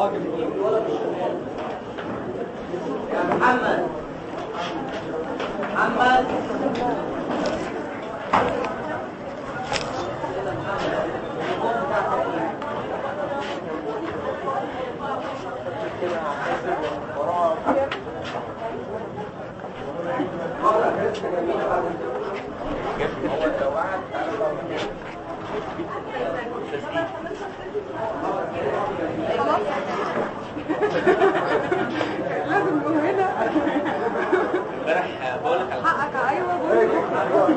ولا في الشمال يا محمد محمد لازم نقول هنا امبارح بقول لك على حقك ايوه بقول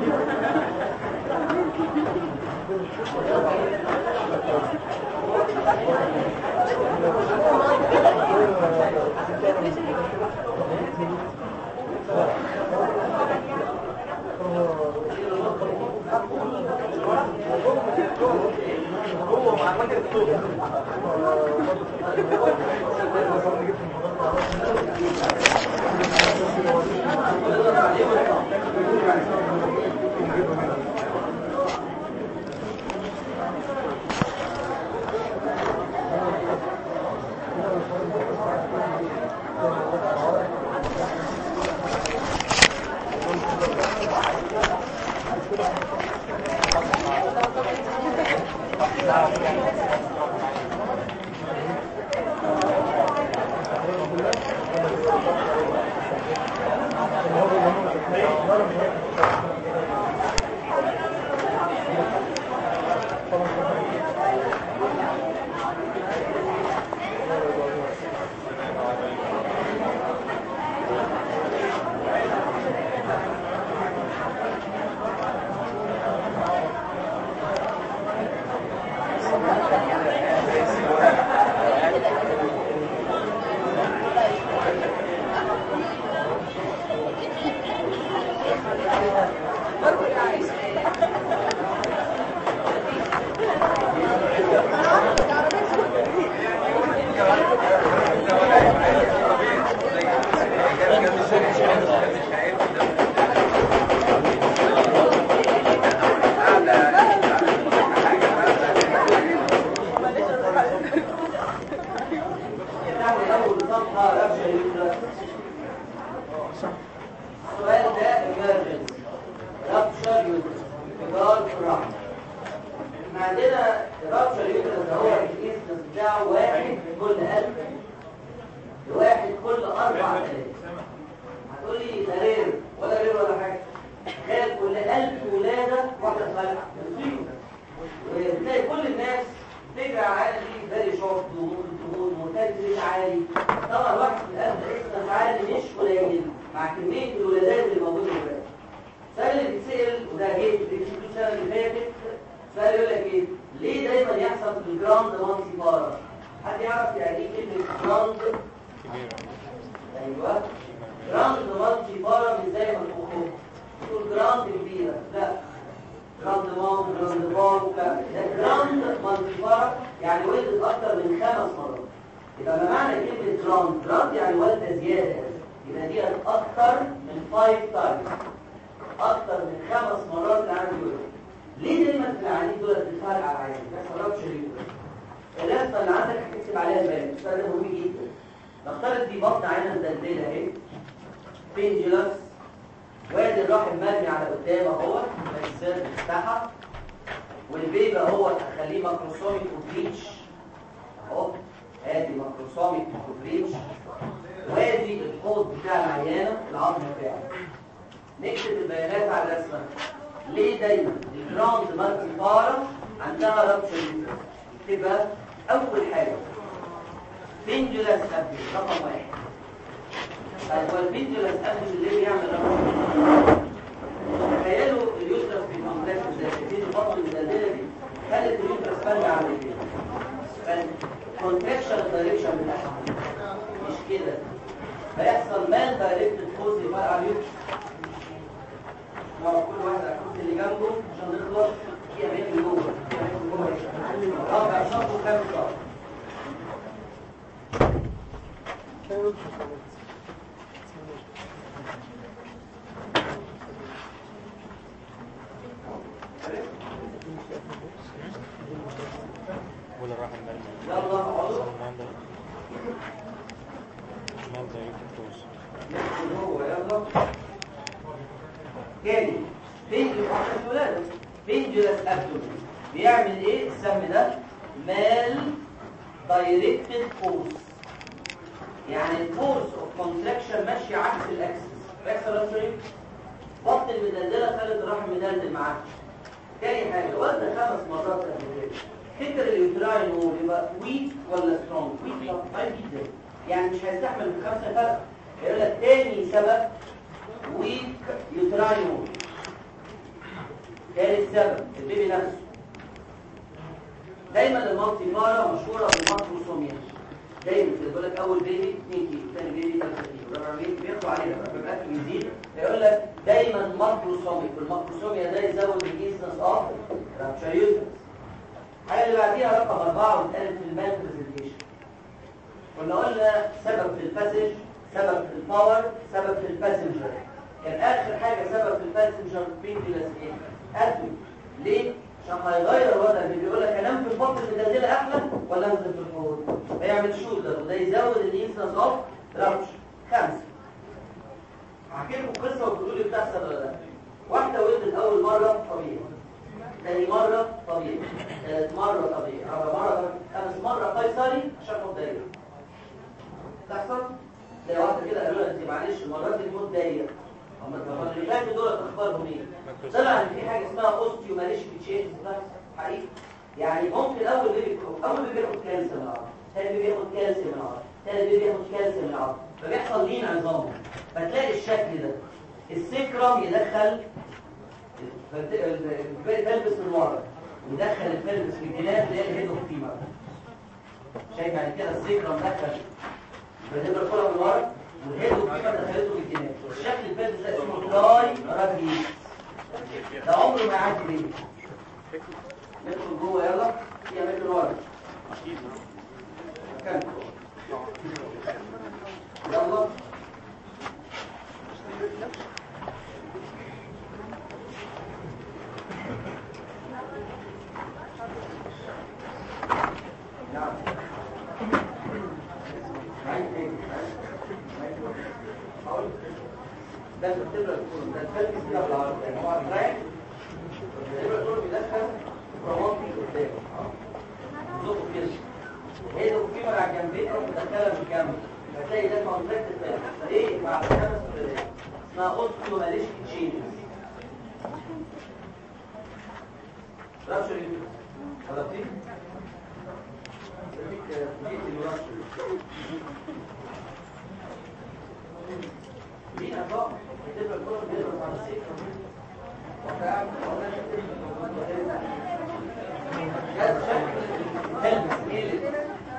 نحن أول صفحة رفع يوترس السؤال ده emergency رفع يوترس انفجار في الرحم احنا عندنا رفع يوترس ده هو الانسنس بتاعه واحد في كل ألف لواحد كل أربع آلاف هتقول لي ده رير ولا رير ولا حاجة تخيل كل ألف ولادة واحدة صالحة مصيبة وتلاقي كل الناس تجري على العيادة دي فيري شورت دهون دهون مرتد عالي طبعا الواحد في القلب اكستنس عالي مش قليل مع كمية الولادات اللي موجودة دلوقتي السؤال اللي بيتسأل وده جه في السنة اللي فاتت سؤال يقول لك ايه ليه دايما يحصل في الجراند مانسي بارا حد يعرف يعني ايه كلمة جراند ايوه جراند مانسي بارا مش زي ما تقول تقول جراند كبيرة لا جراند مان جراند بان لا ده جراند مانتيفارا يعني ولدت اكتر من خمس مرات يبقى ما معنى كلمة جراند جراند يعني والدة زيادة يبقى دي اكتر من 5 تايمز اكتر من خمس مرات العيان دول ليه دايما في العيانين دول بتفرق على العيان ما سببش ليه اللفه اللي عندك هتكتب عليها البيان السؤال ده مهم جدا نفترض دي بطن عينه مدلدله اهي بينجلس وادي الرحم مرمي على قدام اهو السير بتاعها والبيبي اهو هخليه ماكروسوميك وبريتش اهو ادي ماكروسوميك وبريتش وادي الحوض بتاع العيانه العظم بتاعه نكتب البيانات على الرسمه ليه دايما الجراوند مالتي فارا عندها رابشر تبقى اول حاجه بنجولاس ابدي رقم واحد طيب هو البنجولاس ابدي اللي بيعمل رابشر تخيلوا اليوترس في الكومبلكس ازاي في البطن المدلله دي خلت اليوترس فرجع على كده فالكونتراكشن الدايركشن بتاعها مش كده فيحصل مان دايركت فوز يفرق على اليوترس نقعد كل واحد على الكرسي اللي جنبه عشان نخلص في اماكن جوه في اماكن جوه رابع شهر وكام شهر ولا راح المرمى يلا اقعدوا ندخل هو يلا تاني بينجلس عشان ولادة بينجلس ابدومين بيعمل ايه السم ده مال دايركتد فورس يعني الفورس اوف كونتراكشن ماشي عكس الاكسس بيحصل ايه وقت المدلدله خلت الرحم مدلدل معاك تاني حاجه وزن خمس مرات قبل كده فكر اليوتراين هو بيبقى ويك ولا سترونج ويك ضعيف جدا يعني مش هيستحمل بخمسه فرق يقول لك تاني سبب ويك يوتراين هو ثالث سبب البيبي نفسه دايما المالتي بارا مشهوره بالماكروسوميا دايما بيقول لك اول بيبي 2 كيلو ثاني بيبي 3 كيلو رابع بيبي بياخدوا عليها لما الاكل بيزيد يقول لك دايما ماكروسوميك والماكروسوميا ده يزود الانسنس اوف رابشر يوترس الحاجه اللي بعديها رقم أربعة واتقالت في المان برزنتيشن كنا قلنا سبب في الباسج سبب في الباور سبب في الباسنجر كان اخر حاجه سبب في الباسنجر بينجلس ايه اتوي ليه عشان هيغير وضع اللي بيقول لك انام في البطن المدلدله احلى ولا انزل في الحوض فيعمل شولدر وده يزود الانسنس اوف رابش خمسه هحكي لكم قصه وتقولوا لي بتحصل ولا لا واحده ولدت اول مره طبيعي ثاني مره طبيعي ثالث مره طبيعي رابع مره طبيعي خامس مره قيصري عشان حط دايره تحصل زي واحده كده قالوا لها انت معلش المره دي الموت ضيق اما طب اللي فاتوا دول اخبارهم ايه طلع ان في حاجه اسمها اوستيوماليشيك تشينج حقيقي يعني ممكن اول بيبي اول بيبي ياخد كالسيوم من العظم ثاني بيبي ياخد كالسيوم من العظم ثالث بيبي ياخد كالسيوم من العظم فبيحصل لين عظام فتلاقي الشكل ده السكرم يدخل الفلبس من ورا ويدخل الفلبس في الجناب اللي هي الهيدوكتيما شايف يعني كده السكرم دخل فالهيدر الكرة من ورا والهيدوكتيما دخلته في الجناب الشكل الفلبس ده اسمه تراي راجليس ده عمره ما يعدي ليه ندخل جوه يلا في اماكن ورا مكان يلا نعم ده التبرة الكل ده الفلس كده بالعرض يعني هو رايح التبرة الكل بيدخل براماتي قدام زقه كده هي ده القيمة على الجنبين او مدخلها في الجنب فتلاقي ده كونتراكت الفلس فايه مع خمس فلات اسمها اوستيو ماليشك تشينجز رابشر يوتيوب غلطتي مين أطاق؟ تبقى الكرة بيضرب على السيكة وقاعد جاد شكل تلبس ميلت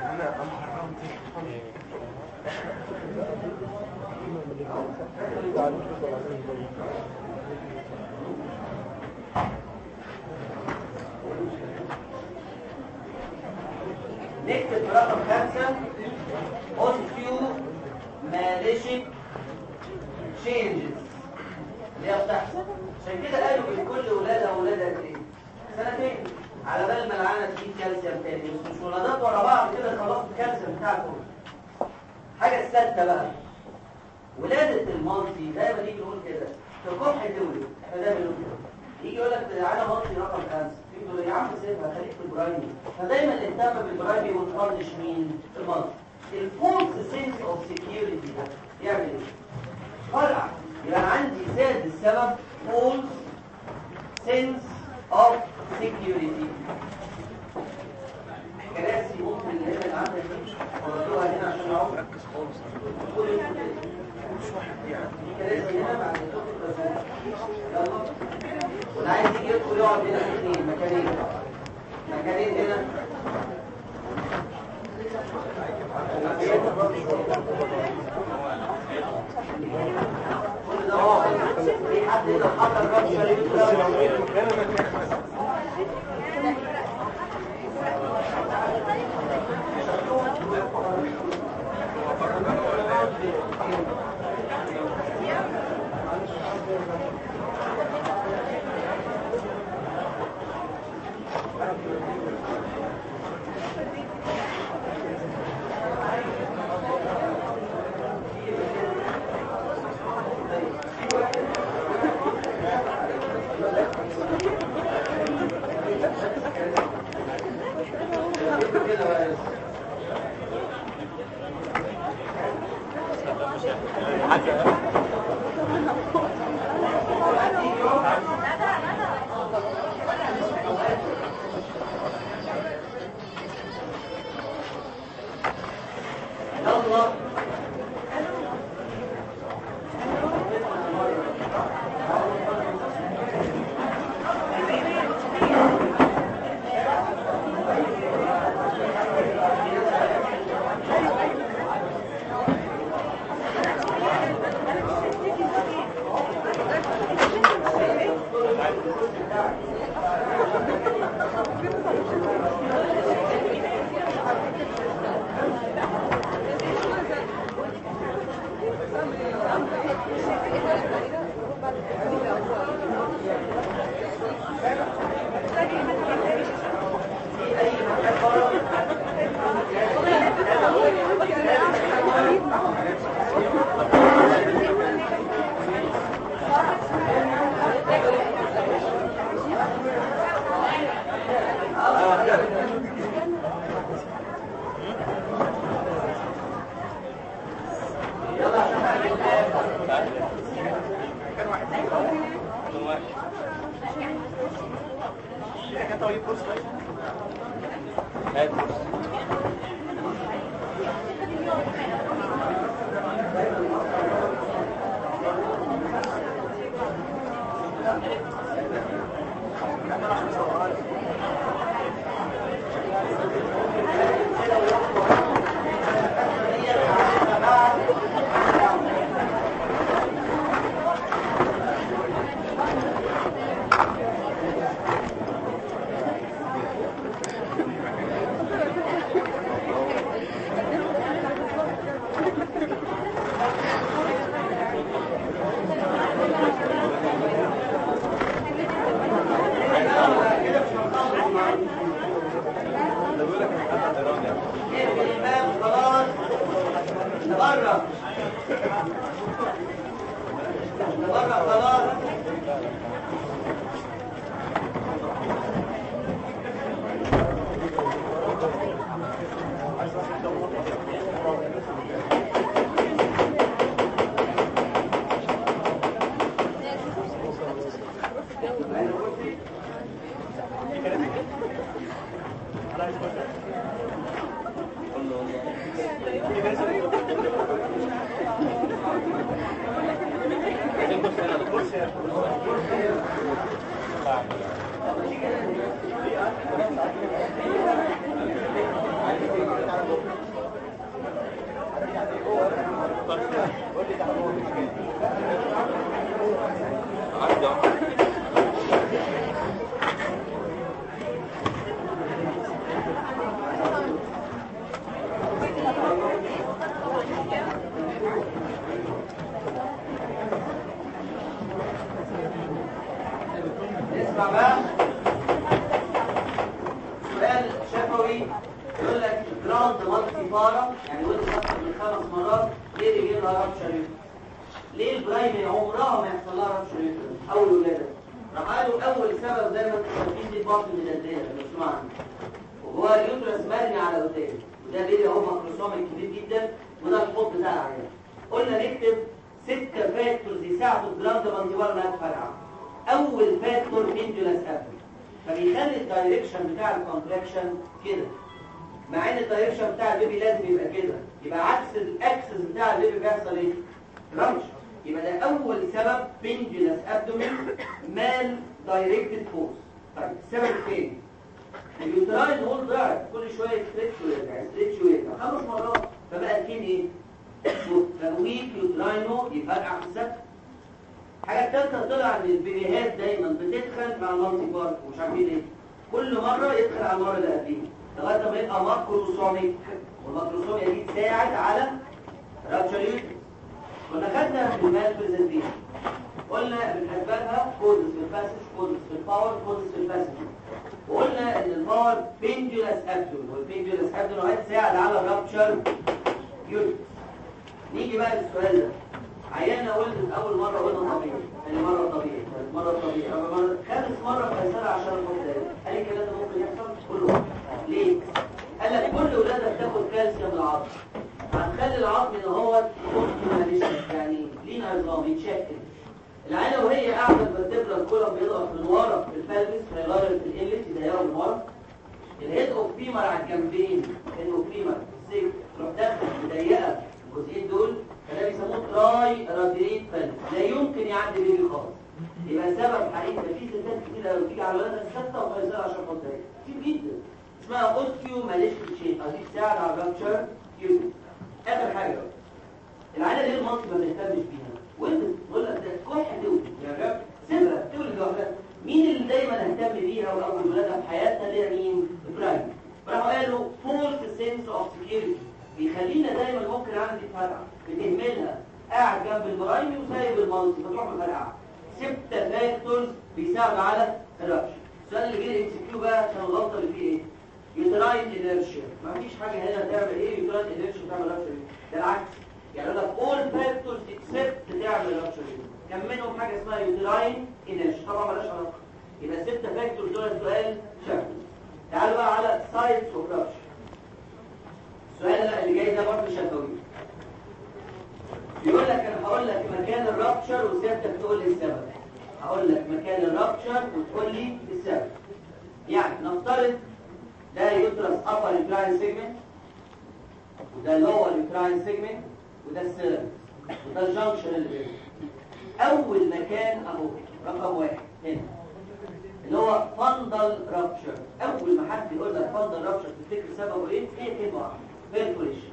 نكتب رقم خمسة اوستيو ماليشيك تشينجز اللي هي بتحصل عشان كده قالوا لكل ولادها وولادها قد ايه سنتين على بال ما العانه تجيب كالسيوم تاني بس مش ولادات ورا بعض كده خلاص الكالسيوم بتاعكم حاجه السادسه بقى ولاده المالتي دايما نيجي نقول كده تكح تولد احنا دايما نقول كده يجي يقول لك تعالى مالتي رقم خمسه يقول يا عم سيبها خليك في البرايمي فدايما نهتم بالبرايمي ونفرش مين المالتي الفولس سنس اوف سكيورتي ده يعمل ايه؟ فرع يبقى عندي زاد السبب false sense of security كراسي ممكن اللي هنا اللي عندك دي وردوها هنا عشان اعرف ركز خالص مش واحد يعني كراسي هنا بعد يلا واللي عايز يجي يدخل يقعد هنا اثنين مكانين مكانين هنا كل ده هو في حد هنا حضر رابشة يلا يلا عشان نقفل الباب خلاص نقرب نقرب خلاص اسمع بقى سؤال شفوي يقول لك جراند مالتي بارا يعني ولد اكتر من خمس مرات ليه بيجي لها رابشر يوترس؟ ليه البرايمري عمرها ما يحصل لها رابشر يوترس اول ولاده؟ راح قالوا اول سبب زي ما انتم شايفين دي البطن المدليه لو سمعنا وهو اليوترس مرمي على قدام وده بيبي هو ماكروسوم كبير جدا وده الحوض بتاع العيان قلنا نكتب ستة فاكتورز يساعدوا الجراند مالتي بارا انها تفرقع اول فاكتور بيندولاس ابل فبيخلي الدايركشن بتاع الكونتراكشن كده مع ان الدايركشن بتاع البيبي لازم يبقى كده يبقى عكس الاكسس بتاع البيبي بيحصل ايه رمش يبقى ده اول سبب بيندولاس ابدومين مال دايركتد فورس طيب السبب فين اليوتراين هول ضعف كل شويه ستريتش ويرجع ستريتش ويرجع خمس مرات فبقى الكين ايه ويك يوتراينو يفرقع في السقف الحاجه الثالثه طلع ان البيبيهات دايما بتدخل مع المالتي بارك ومش عارفين ايه كل مره يدخل على المره اللي قبليها لغايه ما يبقى ماكروسوميك والماكروسوميا دي تساعد على رابشر يوترس كنا خدنا في المال برزنتيشن قلنا بنحسبها كودز في الباسج كودز في الباور كودز في الباسج وقلنا ان الباور بيندولاس ابدون والبيندولاس ابدون هتساعد على الرابشر يوترس نيجي بقى للسؤال ده عيانة ولدت أول مرة ولدها طبيعي ثاني مرة طبيعي ثالث مرة طبيعي رابع مرة خامس مرة فيصلها عشان الموت ده هل الكلام ده ممكن يحصل؟ كله ليه؟ قال لك كل ولادها بتاخد كالسيوم العظم هتخلي العظم ان هو معلش يعني اه بيتشكل العينه وهي قاعده الفرتبرا الكولم بيضغط من ورا في البلبس فيغير في الانلت يضيقه من ورا الهيد اوف فيمر على الجنبين الهيد اوف فيمر السيف تروح داخل مضيقه الجزئين دول فده بيسموه تراي راديريت بلبس لا يمكن يعدي بيبي خالص يبقى سبب حقيقي ده في ستات كتير قوي بتيجي على ولادها ستة وقيصرة عشان خاطر كتير جدا اسمها اوستيو ماليش تشين او دي بتساعد على الرابتشر كيوت اخر حاجه بقى. العيله دي المنطقه ما بنهتمش بيها وانت تقول لك ده كح تولد يا رب سيبها تولد لوحدها مين اللي دايما نهتم بيها واول ولادها في حياتنا اللي هي مين؟ ابراهيم راحوا قالوا فولس سينس اوف سكيورتي بيخلينا دايما ممكن عندي فرقه بتهملها قاعد جنب البرايمي وسايب المنطقه فتروح مفرقعه ست فاكتورز بيساعدوا على الرابشر السؤال اللي جه ام سي كيو بقى عشان الغلطه اللي فيه ايه؟ يوتراين انيرشيا ما فيش حاجه هنا تعمل ايه يوتراين انيرشيا تعمل رابشر ده العكس يعني يقول لك all factors except تعمل رابشر كان منهم حاجه اسمها يوتراين انيرشيا طبعا مالهاش علاقه يبقى ست فاكتورز دول السؤال شكل تعالوا بقى على سايتس اوف رابشر السؤال اللي جاي ده برضه شفوي يقول لك انا هقول لك مكان الرابشر وسيادتك تقول لي السبب هقول لك مكان الرابشر وتقول لي السبب يعني نفترض ده يدرس upper uterine segment وده lower uterine segment وده السيرفس وده الجنكشن اللي بينهم اول مكان اهو رقم واحد هنا اللي هو فندل رابشر اول ما حد يقول لك فندل رابشر تفتكر سببه ايه هي كلمه واحده بيرفوريشن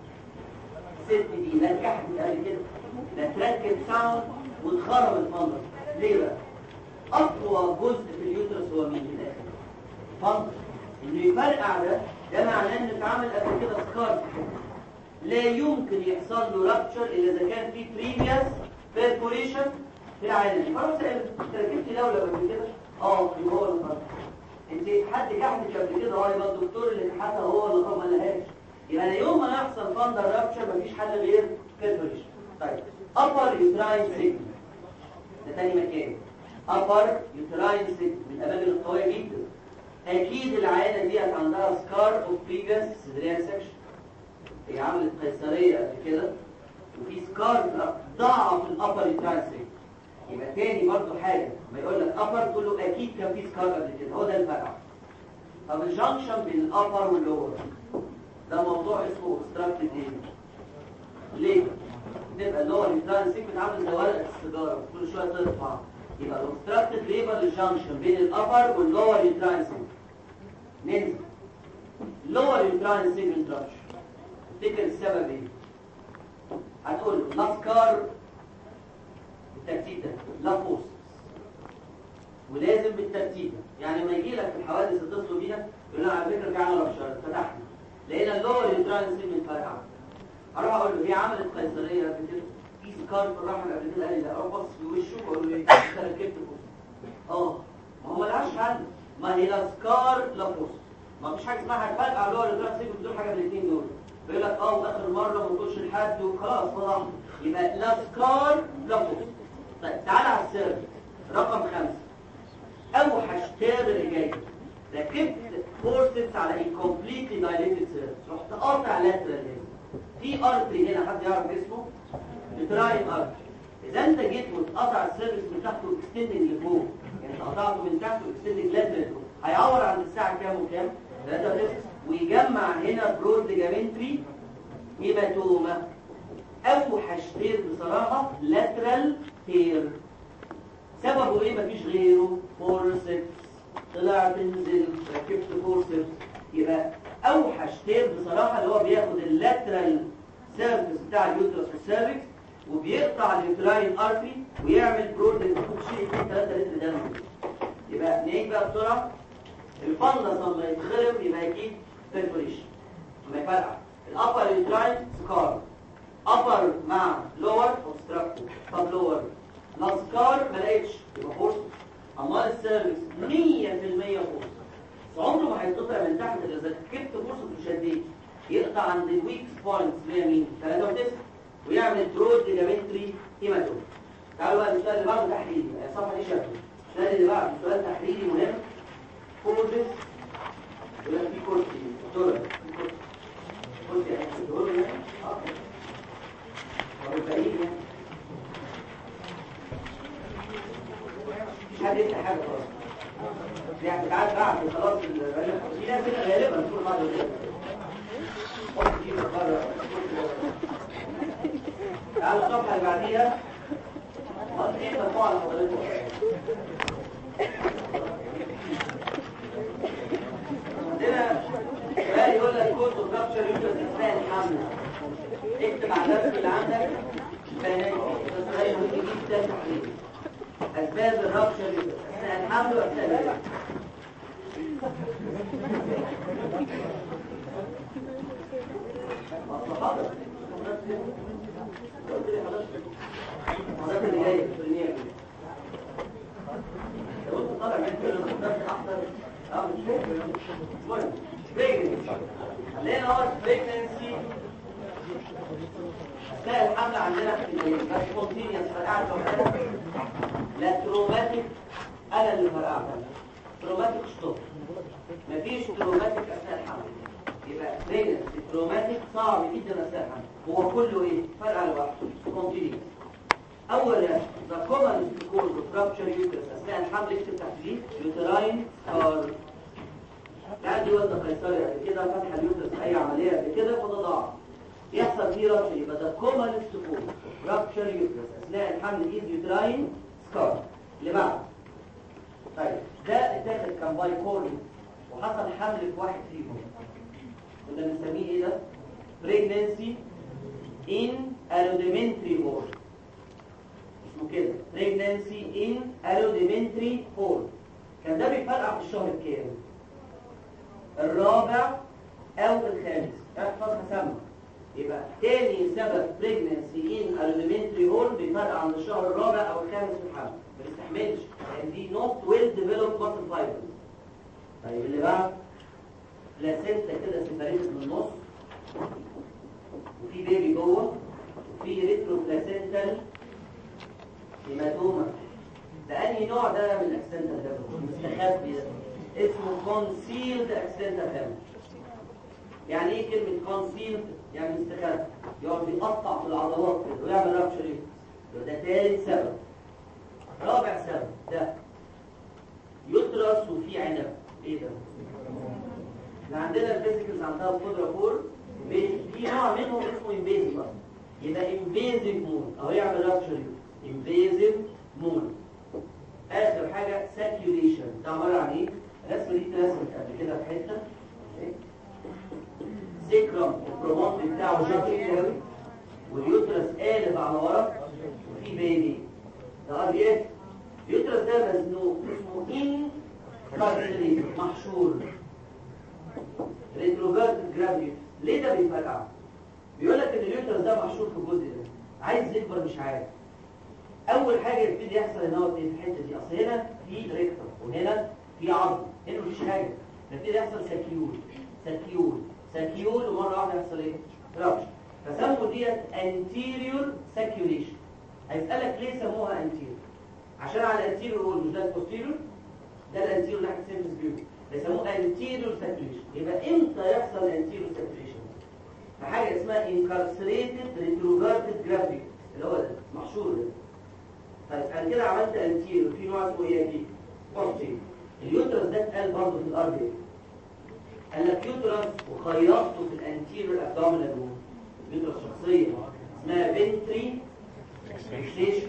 الست دي نجحت قبل كده لا تركب ساوند وتخرب الفندل ليه بقى اقوى جزء في اليوترس هو مين في الاخر فندل انه يفرقع ده ده معناه ان اتعمل قبل كده سكار في حته لا يمكن يحصل له رابتشر الا اذا كان في بريفيوس بيرفوريشن في العالم خلاص انت ركبت دوله قبل كده اه يبقى هو اللي فرق انت حد كحتك قبل كده اه يبقى الدكتور اللي كحتها هو اللي ما لهاش يبقى لا يوم ما يحصل فاندر رابتشر مفيش حل غير بيرفوريشن طيب upper uterine segment ده تاني مكان upper uterine segment من الاماكن القويه جدا اكيد العينه ديت عندها سكار اوف بريفيوس سيزريان سكشن هي عملت قيصريه قبل كده وفي سكار ضعف الابر يوتراين سيجمنت يبقى تاني برضو حاجه ما يقول لك ابر تقول له اكيد كان في سكار قبل كده هو ده الفرق طب الجنكشن بين الابر واللور ده موضوع اسمه اوبستراكتيف ايه ليه نبقى اللور يوتراين سيجمنت عامل زي ورقه السيجاره كل شويه ترفع يبقى الاوبستراكتيف ليبر للجنكشن بين الابر واللور يوتراين سيجمنت ننزل لور يوتراين سيجمنت رابشر تفتكر السبب ايه هتقول له لا سكار بالترتيب ده لا فوس ولازم بالترتيب ده يعني لما يجي لك الحوادث اتصلوا بينا يقول لنا على فكره في عمل رابشر فتحنا لقينا اللور يوتراين سيجمنت فرقع اروح اقول له هي عملت قيصريه قبل كده في سكار في الرحم قبل كده قال لي لا اروح بص في وشه واقول له ايه انت ركبت فوس اه ما هو ملهاش حل ما هي لا سكار لا فوس ما فيش حاجه اسمها هتفرقع اللور يوتراين سيجمنت دول حاجه من الاثنين دول بيقول لك اه واخر مره ما تقولش لحد وخلاص فضحنا يبقى لا سكار لا فوس طيب تعالى على السيرفس رقم خمسة اوحش تاب اللي جاي ركبت فورسز على انكمبليتلي دايليتد سيرفس رحت قاطع لاترال هنا في ارتري هنا حد يعرف اسمه بتراين ارتري اذا انت جيت وتقطع السيرفس من تحت واكستندنج لفوق يعني قطعته من تحت واكستندنج لاترال فوق هيعور عند الساعه كام وكام 3 ويجمع هنا برود ليجامنتري هيماتوما اوحش تير بصراحه لاترال تير سببه ايه مفيش غيره فورسكس طلع تنزل ركبت فورسكس يبقى اوحش تير بصراحه اللي هو بياخد اللاترال سيرفيس بتاع اليوترس والسيرفكس وبيقطع اليوتراين ارتري ويعمل برود ليجامنتري شيء 3 لتر دم يبقى نعيد بقى بسرعه الفندس لما يتخرب يبقى اكيد بيرفوريشن لما يفرقع الابر يوتراين سكار ابر مع لور اوبستراكتيف طب لور لا سكار ما لقيتش يبقى فورس امال السيرفيس 100% فورس عمره ما هيتقطع من تحت الا اذا ركبت فورس وشديت يقطع عند الويك بوينتس اللي هي مين 3 و9 ويعمل برود ليجامنتري هيماتوم تعالوا بقى السؤال اللي بعده تحليلي الصفحه دي شكله السؤال اللي بعده سؤال تحليلي مهم كورسز يقول لك في كرسي دكتور في كرسي كرسي يعني دكتور يعني اه هو البعيد يعني حد يفتح حاجه خلاص يعني ساعات بعد خلاص ال- في ناس كده غالبا تكون بعد الولاده حط دي بره تعالوا الصفحه اللي بعديها خلاص ايه مجموعه لحضرتكم عندنا سؤال يقول لك كود وكابتشر يوجد اثناء الحمل اكتب على الرسم اللي عندك بيانات ده سؤال مهم جدا تحليل اسباب الرابشر يوجد اثناء الحمل واثناء الولاده أصل حاضر. قلت لي حضرتك. حضرتك اللي جاي في الدنيا دي. لو انت طالع من كده ما تقدرش احضر اه مش فاهم المهم pregnancy خلينا هو pregnancy اثناء الحمل عندنا في البيت بس سبونتينيوس فرقعت لوحدها لا تروماتيك انا اللي فرقعت تروماتيك ستوب مفيش تروماتيك اثناء الحمل يبقى pregnancy تروماتيك صعب جدا اثناء الحمل هو كله ايه فرقع لوحده سبونتينيوس اول the common cause of rupture uterus اثناء الحمل اكتب تحت دي uterine scar عندي وزن قيصري قبل كده فتح اليوترس في اي عمليه قبل كده فده ضعف يحصل فيه رابشر يبقى ده commonest cause rupture uterus اثناء الحمل is uterine scar اللي بعده طيب ده اتاخد كان باي كوري وحصل حمل في واحد فيهم كنا بنسميه ايه ده pregnancy in a rudimentary hole اسمه كده pregnancy in a rudimentary hole كان ده بيفرقع في الشهر الكام الرابع او الخامس احفظ هسمع يبقى تاني سبب pregnancy in a rudimentary hole بيفرقع عند الشهر الرابع او الخامس في الحمل ما بيستحملش لان دي not well developed muscle fibers طيب اللي بعد بلاسينتا كده سيبريتد من النص وفي بيبي جوه وفي ريترو بلاسينتال هيماتوما ده انهي نوع ده من الاكسنتال ده مستخبي ده اسمه concealed accidental hemorrhage يعني ايه كلمة concealed يعني مستخبي يقعد يقطع في العضلات كده ويعمل رابشر ده تالت سبب رابع سبب ده يترس وفي عنب ايه ده احنا عندنا الفيزيكالز عندها قدرة فور في نوع منهم اسمه انفيزيف اصلا يبقى انفيزيف مون او يعمل رابشر انفيزيف مون اخر حاجة ساكيوليشن ده عبارة عن ايه الرسمة دي اترسمت قبل كده في حتة سيكرم البروموت بتاعه شكل قوي واليوترس قالب على ورا وفي بيبي ده ار ايه اليوترس ده مزنوق اسمه ان كارسليت محشور ريتروفيرت جرافيتي ليه ده بيفرقع بيقول لك ان اليوترس ده محشور في الجزء ده عايز يكبر مش عارف اول حاجه يبتدي يحصل ان هو في الحته دي اصل هنا في ريكتر وهنا في عظم هنا مفيش حاجه يبتدي يحصل ساكيول ساكيول ساكيول ومره واحده يحصل ايه رابش فسموا ديت anterior ساكيوليشن هيسالك ليه سموها anterior عشان على الانتيريور هو مش ده البوستيريور ده الانتيريور ناحيه سيرفيس فيو بيسموه anterior ساكيوليشن يبقى امتى يحصل anterior ساكيوليشن في حاجه اسمها incarcerated retroverted graphic اللي هو ده محشور ده طيب انا كده عملت انتيريور في نوع اسمه ايه دي بوستيريور اليوترس ده اتقال برضه في الار بي قال لك يوترس وخيطته في الانتيريور ابدومينال وول يوترس شخصيه اسمها فنتري فيكسيشن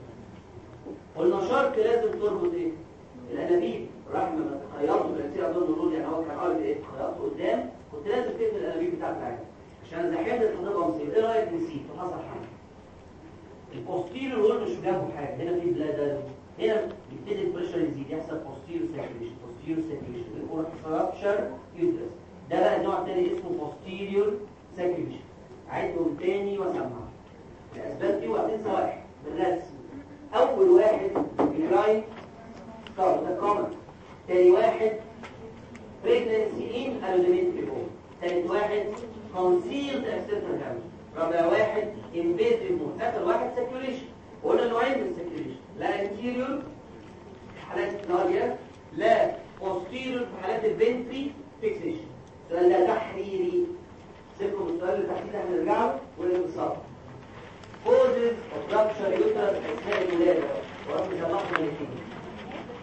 قلنا شرط لازم تربط ايه الانابيب رغم ما خيطته في الانتيريور ابدومينال وول يعني هو كان قال ايه خيطته قدام كنت لازم تقفل الانابيب بتاعت العين عشان زحمت هتبقى مصيبه ايه رايك نسيت وحصل حاجه البوستيريور وول مش جنبه حاجه هنا في بلادر هنا يبتدي البريشر يزيد يحصل posterior circulation posterior circulation يقول rupture uterus ده بقى النوع الثاني اسمه posterior circulation عيدهم تاني واسمعهم الاسباب دي وهتنسى واحد بالرسم اول واحد الرايت ستار ده كومن تاني واحد pregnancy in alimentary home تالت واحد concealed accidental hemorrhage رابع واحد invasive mode اخر واحد circulation قلنا نوعين من السيركيوليشن لا انتيريور في حالات الناريا لا posterior في حالات البنتري فيكسيشن السؤال ده تحريري سيبكم السؤال اللي تحت ده هنرجع له ونتصرف causes of rupture uterus اثناء الولاده ورب يسامحكم الاثنين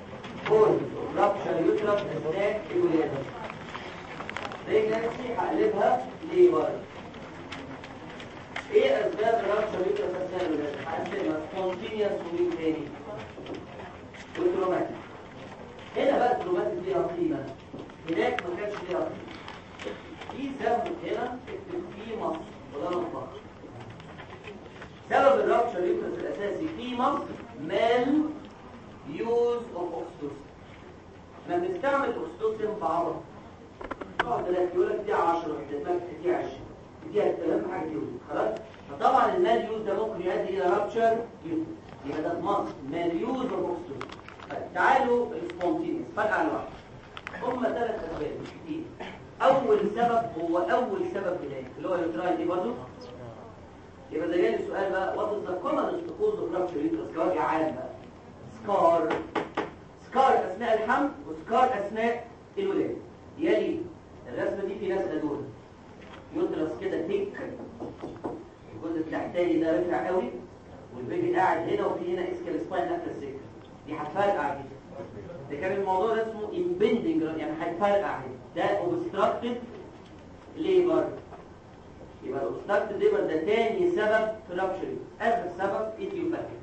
كوز رابشر يوترس اثناء الولاده بريجنسي هقلبها ليبر ايه اسباب رابشر يوترس اثناء الولاده هقسمها سبونتينيوس ومين تاني وتروماتيك هنا بقى التروماتيك ليها قيمه هناك ما كانش ليها قيمه في سبب هنا اكتب في مصر وده نطبق سبب الرابشر يوترس الاساسي في مصر مال يوز اوف اوكسيتوسين ما بنستعمل اوكسيتوسين بعرض اه ده يقول لك دي 10 ده دي 20 دي اهم حاجه دي خلاص فطبعا المال يوز ده ممكن يؤدي الى رابشر يوترس يبقى ده في مصر مال يوز اوف اوكسيتوسين تعالوا السبونتينيوس فرق على واحد هم ثلاث اسباب مش كتير اول سبب هو اول سبب هناك اللي هو اليوتراي دي برضه يبقى ده جالي السؤال بقى وات از ذا كومن كوز اوف رابشر يوترس كوجه عام بقى سكار سكار اثناء الحمل وسكار اثناء الولاده يلي الرسمه دي في ناس دول يدرس كده تيك الجزء التحتاني ده رفع قوي والبيبي قاعد هنا وفي هنا اسكال سباين قافله السكه دي هتفرقع كده ده كان الموضوع ده اسمه امبندنج يعني هيتفرقع كده ده اوبستراكتد ليبر يبقى الاوبستراكتد ليبر ده تاني سبب في رابشر اخر سبب ايديوباثيك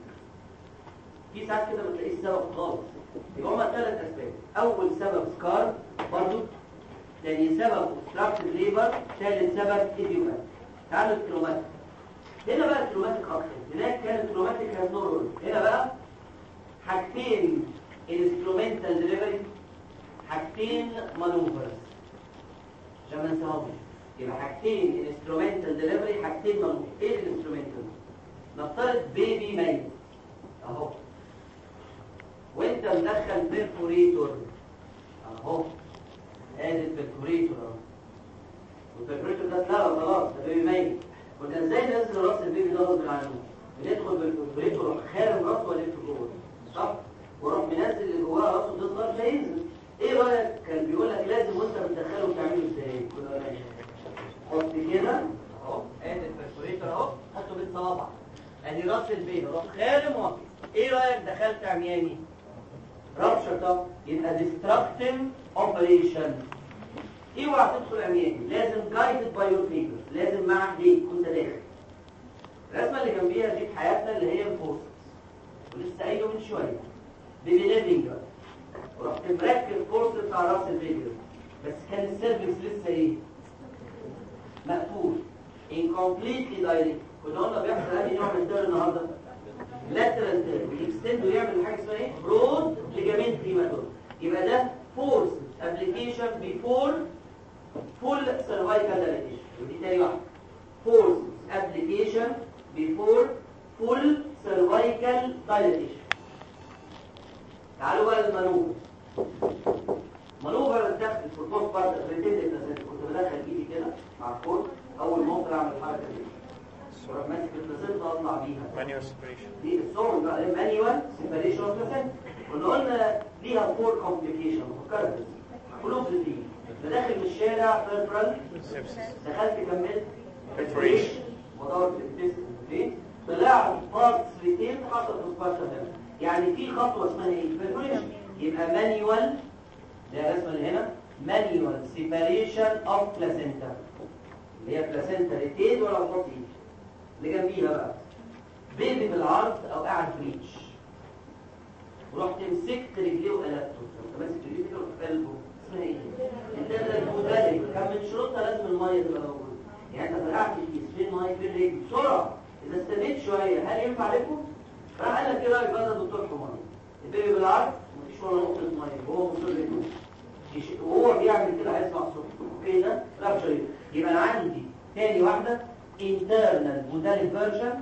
في ساعات كده ما تلاقيش سبب خالص يبقى هما ثلاث اسباب اول سبب سكار برضو ثاني سبب اوبستراكتد ليبر ثالث سبب ايديوباثيك تعالوا الكروماتيك هنا بقى الكروماتيك اكتر هناك كان الكروماتيك هاز نو رول هنا بقى حاجتين انسترومنتال ديليفري حاجتين مانوفرز عشان ما ننساهمش يبقى حاجتين انسترومنتال ديليفري حاجتين مانوفرز ايه الانسترومنتال نفترض بيبي ميت اهو وانت مدخل بيرفوريتور اهو ادي البيرفوريتور اهو والبيرفوريتور ده اتلغى خلاص ده بيبي ميت كنا ازاي ننزل راس البيبي ده غصب عنه بندخل بالبيرفوريتور خارج راسه ولف جوه صح وروح منزل اللي جواه راسه تصغر فينزل ايه رايك كان بيقول لك لازم وانت بتدخله بتعمله ازاي كنا ماشي حط كده اهو ادي البرفوريتور اهو حطه بالصوابع ادي راس البيبي روح خارم واقف ايه رايك دخلت عمياني رابشر طب يبقى ديستراكتيف اوبريشن اوعى تدخل عمياني لازم جايدد باي يور فينجرز لازم مع ايديك وانت داخل الرسمه اللي جنبيها دي في حياتنا اللي هي الفورس ولسه قايله من شويه بيبي ليفنج ورحت مركب فورس بتاع راس البيبي بس كان السيرفكس لسه ايه مقفول incompletely direct كنا قلنا بيحصل اي نوع من الدور النهارده lateral turn بيكستند ويعمل حاجه اسمها ايه برود ليجامنت هيماتوم يبقى ده فورس ابلكيشن بيفور فول سيرفايكال دايليتيشن ودي تاني واحده فورس ابلكيشن بيفور فول سيرفايكال دايليتيشن تعالوا بقى للمانوفر مانوفر الدخل في البوست بارت بريتند كنت بدخل ايدي كده مع الفورس اول ما اوصل اعمل الحركه دي واروح ماسك البلاسنتا اطلع بيها مانيوال سيبريشن دي الصور بقى مانيوال سيبريشن اوف بلاسنتا كنا قلنا ليها فور كومبليكيشن فكرت قلوب دي بداخل من الشارع بيرفرال سيبسس دخلت كملت Perforation. ودورت التست ليه طلعت بارتس ريتين حصل في البارت ده يعني في خطوه اسمها ايه بريبريشن يبقى مانيوال ده الرسمه اللي هنا مانيوال سيبريشن اوف بلاسنتا اللي هي بلاسنتا ريتين ولا نحط ايد اللي جنبيها بقى بيبي بالعرض او قاعد بريتش ورحت مسكت رجليه وقلبته انت ماسك رجليه كده وفي قلبه اسمها ايه انت ده المدرب كان من شروطها لازم الميه تبقى موجوده يعني انت فرقعت الكيس فين ميه فين رجل بسرعه اذا استنيت شويه هل ينفع لكم راح قال لك ايه رايك بقى ده دكتور حماني البيبي بالعرض مفيش ولا نقطه ميه وهو مصر رجله يش- وهو بيعمل كده هيسمع صوت اوكي ده لا شريط يبقى انا عندي تاني واحده internal مدرب فيرجن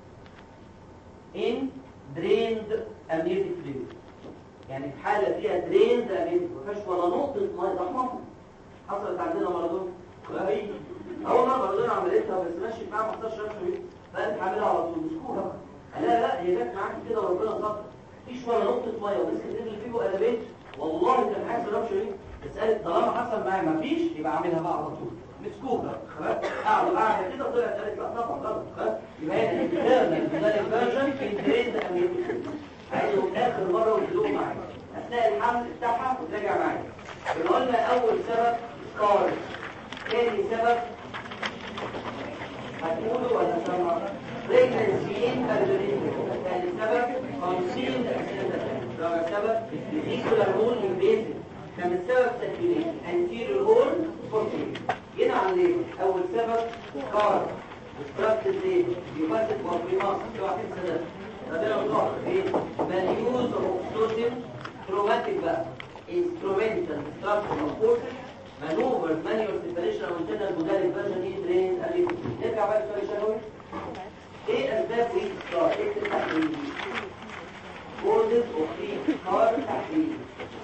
in drained amniotic fluid يعني في حالة فيها drained amniotic ما فيهاش ولا نقطة مية ضخمة حصلت عندنا مارادونا غريب أول مرة مارادونا عملتها بس ماشي معاها 15 شهر بقت حاملها على طول مسكوها قال لا لا هي جت معاك كده وربنا ستر مفيش ولا نقطة مية ومسكت رجل فيه وقلبت والله كان حاسس رب شريف بس قالت طالما حصل معايا مفيش يبقى اعملها بقى على طول مسكوها خلاص قعدوا قاعدة كده طلعت قالت لا طبعا غلط خلاص يبقى هي الانترنال مدرب فيرجن انتريند اميوتيك عايزهم اخر مرة ويدلوه معايا اثناء الحمل بتاعها وتراجع معايا يبقى قلنا اول سبب سكار ثاني سبب هتقولوا ولا سمع بريجنسيين الجنين ثاني سبب كونسيل رابع سبب فيزيكولا هول انفيزيف كان السبب سكينين انتيريور هول فورتين جينا على الليل اول سبب سكار استراكت الليل يفسد بوربيماس اوعى تنسى ده ربنا مطلع ايه ماليوز اوكسوسيف تروماتيك بقى instrumental structure of forces maneuvers manual separation او internal modal version ايه درين قال نرجع بقى للسؤال الشهوي ايه اسباب ويك ستار اكتب تحت causes of weak scar تحت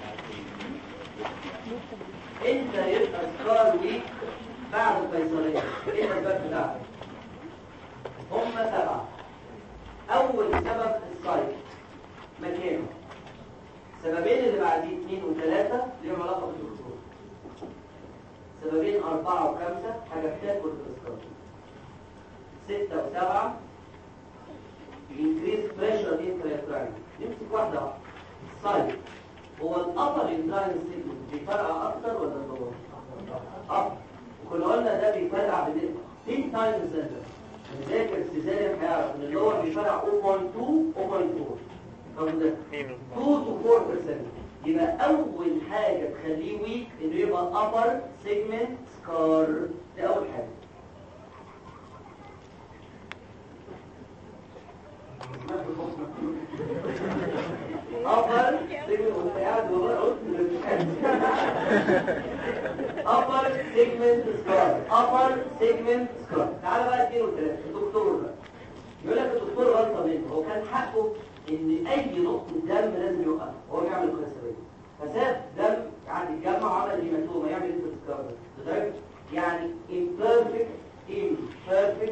انت يبقى سكار ويك بعد القيصرية ايه الاسباب بتاعتك هم سبعة اول سبب السايت مكانه سببين اللي بعديه اثنين وثلاثة ليهم علاقة بالدكتور سببين أربعة وخمسة حاجة بتاكل الاسكار ستة وسبعة increase pressure intracrine نمسك واحدة واحدة السايت هو الأطر انتراين سيجمنت بيفرقع أكتر ولا الضوء؟ أكتر وكنا قلنا ده بيفرقع بين 10 تايمز سنتر نذاكر السيزاريان هيعرف ان اللور بيفرقع 0.2 0.4 طب ده 2 to 4% يبقى أول حاجة تخليه ويك إنه يبقى upper segment scar ده أول حاجة upper segment وانت قاعد والله قلت upper segment scar upper segment scar تعالى بقى اثنين وثلاثة الدكتور بقى يقول لك الدكتور غلطة منه هو كان حقه ان اي نقطة دم لازم يوقف هو بيعمل قيصرية فساب دم يعني يتجمع وعمل هيماتوما يعمل انت سكار لدرجة يعني imperfect imperfect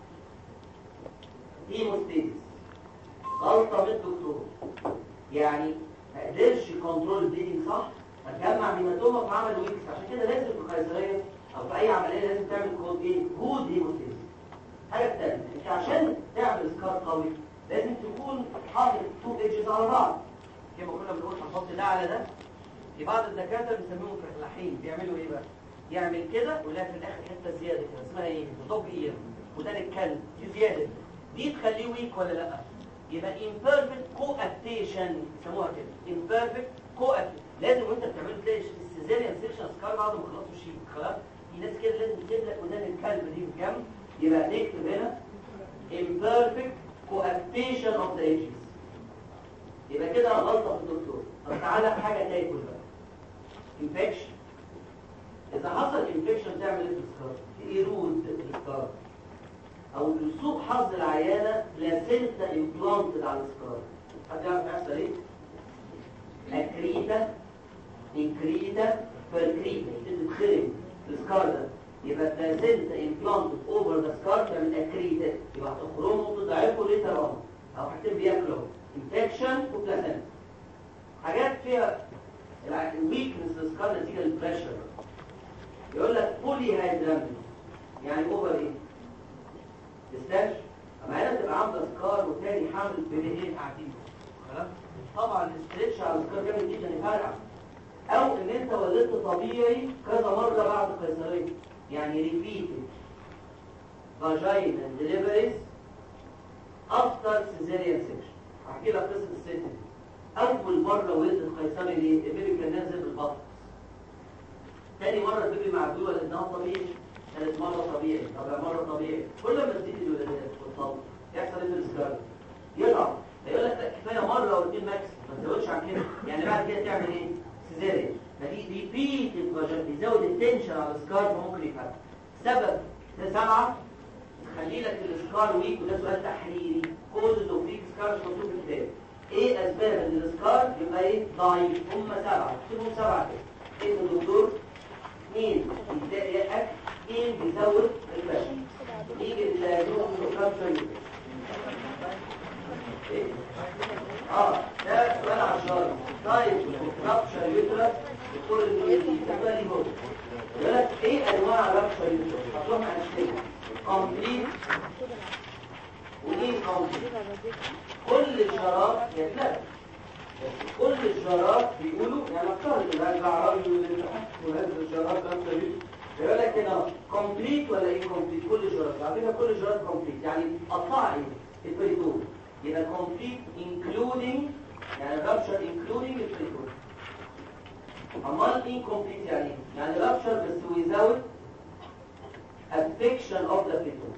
hemostasis غلطة من الدكتور يعني ما قدرش كنترول البليدنج صح فتجمع هيماتوما فعمل ويكس عشان كده لازم في القيصرية او في اي عملية لازم تعمل كود ايه جود هيموستاسيس حاجة تانية انت عشان تعمل سكار قوي لازم تكون حاطط تو ايدجز على بعض كما كنا بنقول هنحط ده على ده في بعض الدكاتره بنسميهم فلاحين بيعملوا ايه بقى يعمل كده ويلاقي في الاخر حته زياده كده اسمها ايه دوج اير وده الكلب دي زياده دي تخليه ويك ولا لا يبقى imperfect coaptation يسموها كده imperfect coaptation لازم وانت بتعمله تلاقي السيزاريان سيكشن سكار بعد ما خلصوا شيء خلاص في ناس كده لازم تبدا ودان الكلب دي بجنب يبقى نكتب هنا imperfect coaptation of the edges يبقى كده غلطة في الدكتور طب تعالى حاجة تاكل بقى infection إذا حصل infection تعمل ايه في السكار؟ يرود السكار أو لسوء حظ العيانة بلاسينتا امبلانتد على السكار حد يعرف يحصل ايه؟ أكريتا انكريتا فالكريتا تتخرم السكار ده يبقى بلاسينتا امبلانتد اوفر ذا سكار تعمل أكريتا يبقى هتخرمه وتضعفه ليتر اون أو حاجتين بياكلوا انفكشن وبلاسنتا حاجات فيها الويكنس السكار نتيجه للبريشر يقول لك بولي هيدرامي يعني اوفر ايه تستاش اما هنا تبقى عامله سكار وتاني حامل بيبيين قاعدين خلاص طبعا الاستريتش على السكار جامد جدا يفرقع او ان انت ولدت طبيعي كذا مره بعد قيصريه يعني ريبيتد فاجينال ديليفريز افتر سيزيريان سيكشن احكي لك قصه الست دي اول مره ولدت قيصري ليه البيبي كان نازل بالبطن تاني مره البيبي معدول ولدناها طبيعي ثالث مره طبيعي رابع مره طبيعي كل ما تزيد الولادات والطلق يحصل ايه في السكار يضعف فيقول لك لا كفايه مره او اثنين ماكس ما تزودش عن كده يعني بعد كده تعمل ايه سيزيريان فدي ريبيت بيزود التنشن على السكار فممكن يفرق سبب سبعه خلي لك السكار ويك وده سؤال تحريري كوزز اوف ويك سكار مش مكتوب في الكتاب ايه اسباب ان السكار يبقى ايه ضعيف هم سبعه اكتبهم سبعه كده اسم الدكتور اثنين يبدا اكل اثنين بيزود البشر يجي الدكتور ايه اه ده سؤال عشري طيب رابشر يوترس دكتور الانجليزي ده لي هو يقول لك ايه انواع رابشر يوترس هتروح على الشيء كومبليت ودي كومبليت كل شراب يتلف بس كل الجارات بيقولوا يعني افترض ان ارجع راجل للامتحان وهذا الجارات خمسه دي يقول لك هنا كومبليت ولا ايه كومبليت كل الجارات على فكره كل الجارات كومبليت يعني قطع ايه البريتون يبقى كومبليت انكلودينج يعني رابشر انكلودينج البريتون امال incomplete يعني ايه؟ يعني رابشر بس without affection of the بريتون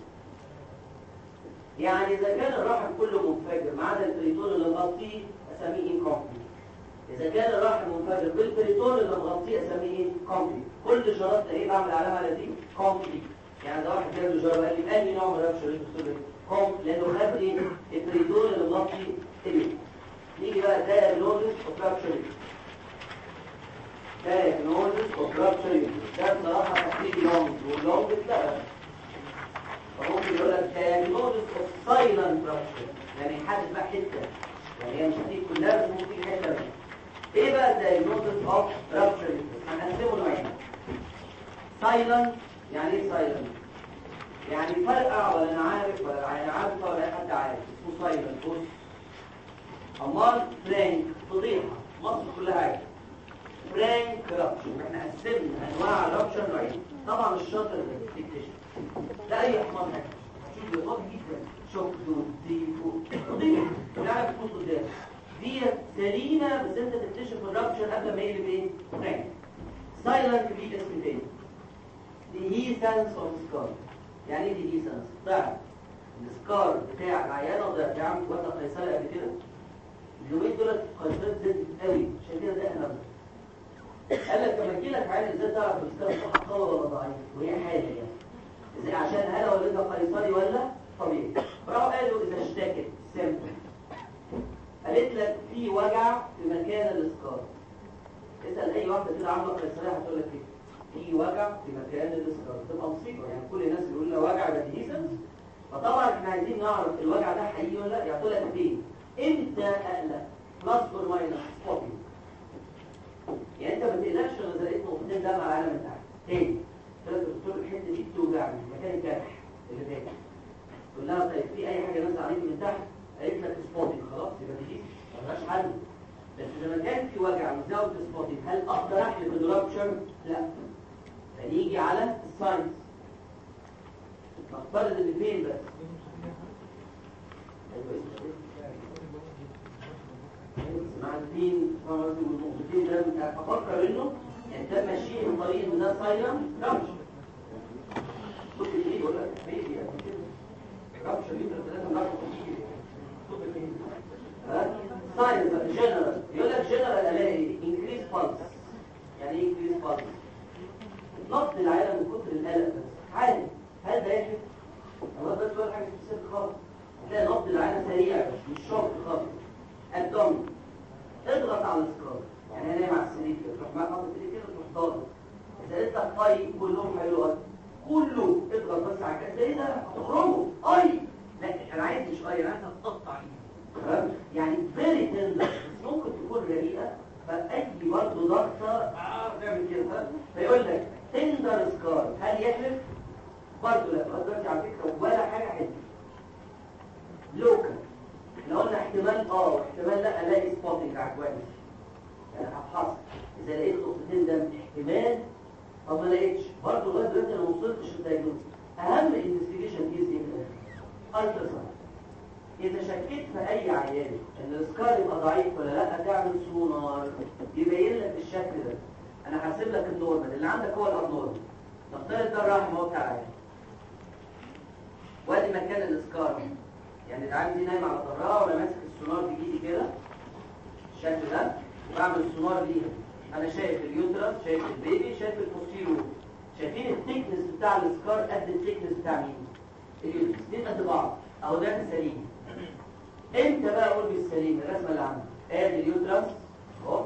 يعني إذا كان الرحم كله منفجر ما عدا البريتون اللي مغطيه أسميه incomplete إذا كان الرحم منفجر بالبريتون اللي مغطيه أسميه complete كل جرات إيه بعمل علامة على دي complete يعني ده واحد جاب له جرة قال لي أنهي نوع من الرابشر اللي بتقول لي complete لأنه خد إيه البريتون اللي مغطي إيه نيجي بقى diagnosis of rupture diagnosis of rupture ده بصراحة تحديد لونج واللونج اتلغى فممكن يقول لك diagnosis of silent rupture يعني يحدد بقى حته يعني هي مش هتيجي كلها بس ممكن حته منها ايه بقى diagnosis of rupture هنقسمه نوعين silent يعني ايه silent يعني فرقع ولا انا عارف ولا انا عارفه ولا حد عارف اسمه silent بص امال فرانك فضيحه مصر كلها عارفه فرانك رابشر احنا قسمنا انواع الرابشر نوعين طبعا الشاطر اللي بتكتشف لا اي حمار هيك شوف بيقف جدا شوك دود ديفو قضيه ونعرف تبص قدام دي سليمه بس انت تكتشف الرابشر قبل ما يقلب ايه فرانك سايلنت دي اسم تاني دي هيسنس اوف سكار يعني ايه دي هيسنس ضعف السكار بتاع العيانه ضعف بتاع وقت قيصري قبل كده اليومين دول قيصري زادت قوي عشان كده ده احنا قال لك لما يجي لك عيان ازاي تعرف السكر بتاعها قوي ولا ضعيف وهي حاجه يعني ازاي عشان هل والدها قيصري ولا طبيعي راحوا قالوا اذا اشتكت سيمبل قالت لك في وجع في مكان الاسكار اسال اي واحده كده عامله قيصريه هتقول لك ايه في وجع في مكان الاسكار تبقى مصيبه يعني كل الناس يقول لها وجع ده ديسنس فطبعا احنا عايزين نعرف الوجع ده حقيقي ولا لا يعطوا لك فين امتى اقلق بلس اور ماينس سبوتنج يعني انت ما تقلقش لو لقيت نقطتين دم على العالم بتاعك تاني قلت لك الدكتور الحته دي بتوجعني مكان الجرح اللي فات تقول لها طيب في اي حاجه نازله عليك من تحت قالت لك سبوتنج خلاص يبقى دي ملهاش حل بس اذا ما كان في وجع وزاويه سبوتنج هل اقدر احلف الرابشر؟ لا فنيجي على الساينس نفترض ان فين بس مع الدين والنقطتين ده انت افكر انه انت ماشي من طريق من ده سايلنت رابشر شوف ايه يقول لك بيبي قد كده رابشر ليتر ثلاثة مرات كتير شوف ايه ساينس جنرال يقول لك جنرال الاقي انكريز بالس يعني ايه انكريز بالس نقص العالم من كتر القلق بس عادي هل ده يحدث؟ الله ده سؤال حاجه سبيسيفيك خالص تلاقي نقص العالم سريع مش شرط خالص الدم اضغط على الاسكار يعني انا نايم على السرير كده تروح معاك حاطط ايديك كده تروح ضاغط اذا انت طيب كلهم هيقولوا كله اضغط بس على كده ايه ده هتخرجه اي لا انا عايز مش اي انا عايز تقطع ايدي تمام يعني فيري تندر بس ممكن تكون رقيقه فاي برضه ضغطه اه تعمل كده فيقول لك تندر سكار هل يحلف برضه لا لغايه دلوقتي على فكره ولا حاجه حلوه لوكال لو قلنا احتمال اه احتمال لا الاقي سبوتنج عجواني يعني هبحث اذا لقيت نقطتين دم احتمال طب ما لقيتش برضه لغايه دلوقتي انا ما وصلتش للدايجنوز اهم انفستيجيشن از ايه الترا ساوند اذا شكيت في اي عيان ان السكار يبقى ضعيف ولا لا تعمل سونار يبين لك الشكل ده انا هحسب لك النورمال اللي عندك هو الابنورمال نفترض ده الرحم هو بتاع العيان وادي مكان الاسكار يعني العيان دي نايم على ظهرها وانا ماسك السونار بايدي كده الشكل ده وبعمل سونار ليها انا شايف اليوترس شايف البيبي شايف البوستيريور شايفين الثيكنس بتاع السكار قد الثيكنس بتاع مين اليوترس دي قد بعض اهو ده سليم امتى بقى اقول بالسليم الرسمه اللي عندي ادي اليوترس اهو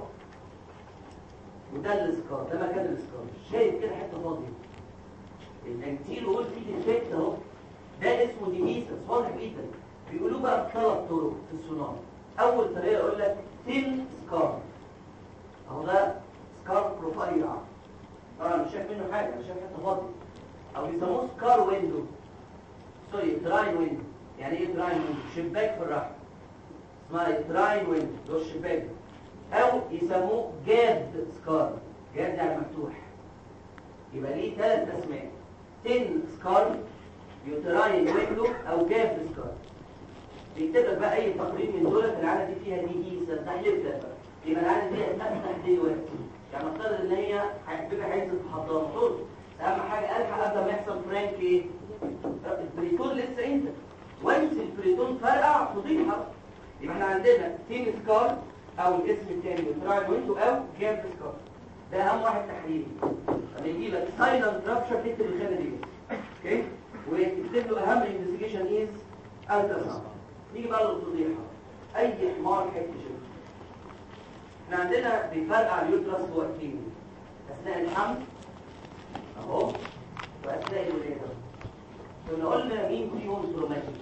وده السكار ده مكان السكار شايف كده حته فاضيه الانتيل وول فيه ديفكت اهو ده اسمه ديميسس واضح جدا بيقولوا بقى بثلاث طرق في السونار اول طريقه يقول لك ثين سكار اهو ده سكار رفيع طبعا مش شايف منه حاجه انا شايف حته فاضيه او بيسموه سكار ويندو سوري دراين ويندو يعني ايه دراين ويندو شباك في الرحم اسمها دراين ويندو ده الشباك او يسموه جاب سكار جاب يعني مفتوح يبقى ليه ثلاث اسماء تن سكار يوتراين ويندو او جاب سكار بيكتب لك بقى اي تقرير من دول العاده دي فيها دي دي تحليل ده يبقى العاده دي هتفتح دلوقتي يعني نفترض ان هي هتبقى هينزل في حضانه طول اهم حاجه الحق قبل ما يحصل فرانك ايه البريتون لسه انت وانس البريتون فرقع فضيحه يبقى احنا عندنا تين سكار او الاسم الثاني يوتراين ويندو او جاب سكار ده اهم واحد تحليلي لما يجي لك سايلنت رابشر تكتب الخانه دي اوكي وتكتب له اهم انفستيجيشن از التراساوند نيجي بقى للفضيحه اي حمار حته شبه احنا عندنا بيفرقع اليوترس في وقتين اثناء الحمل اهو واثناء الولاده كنا قلنا مين فيهم تروماتيك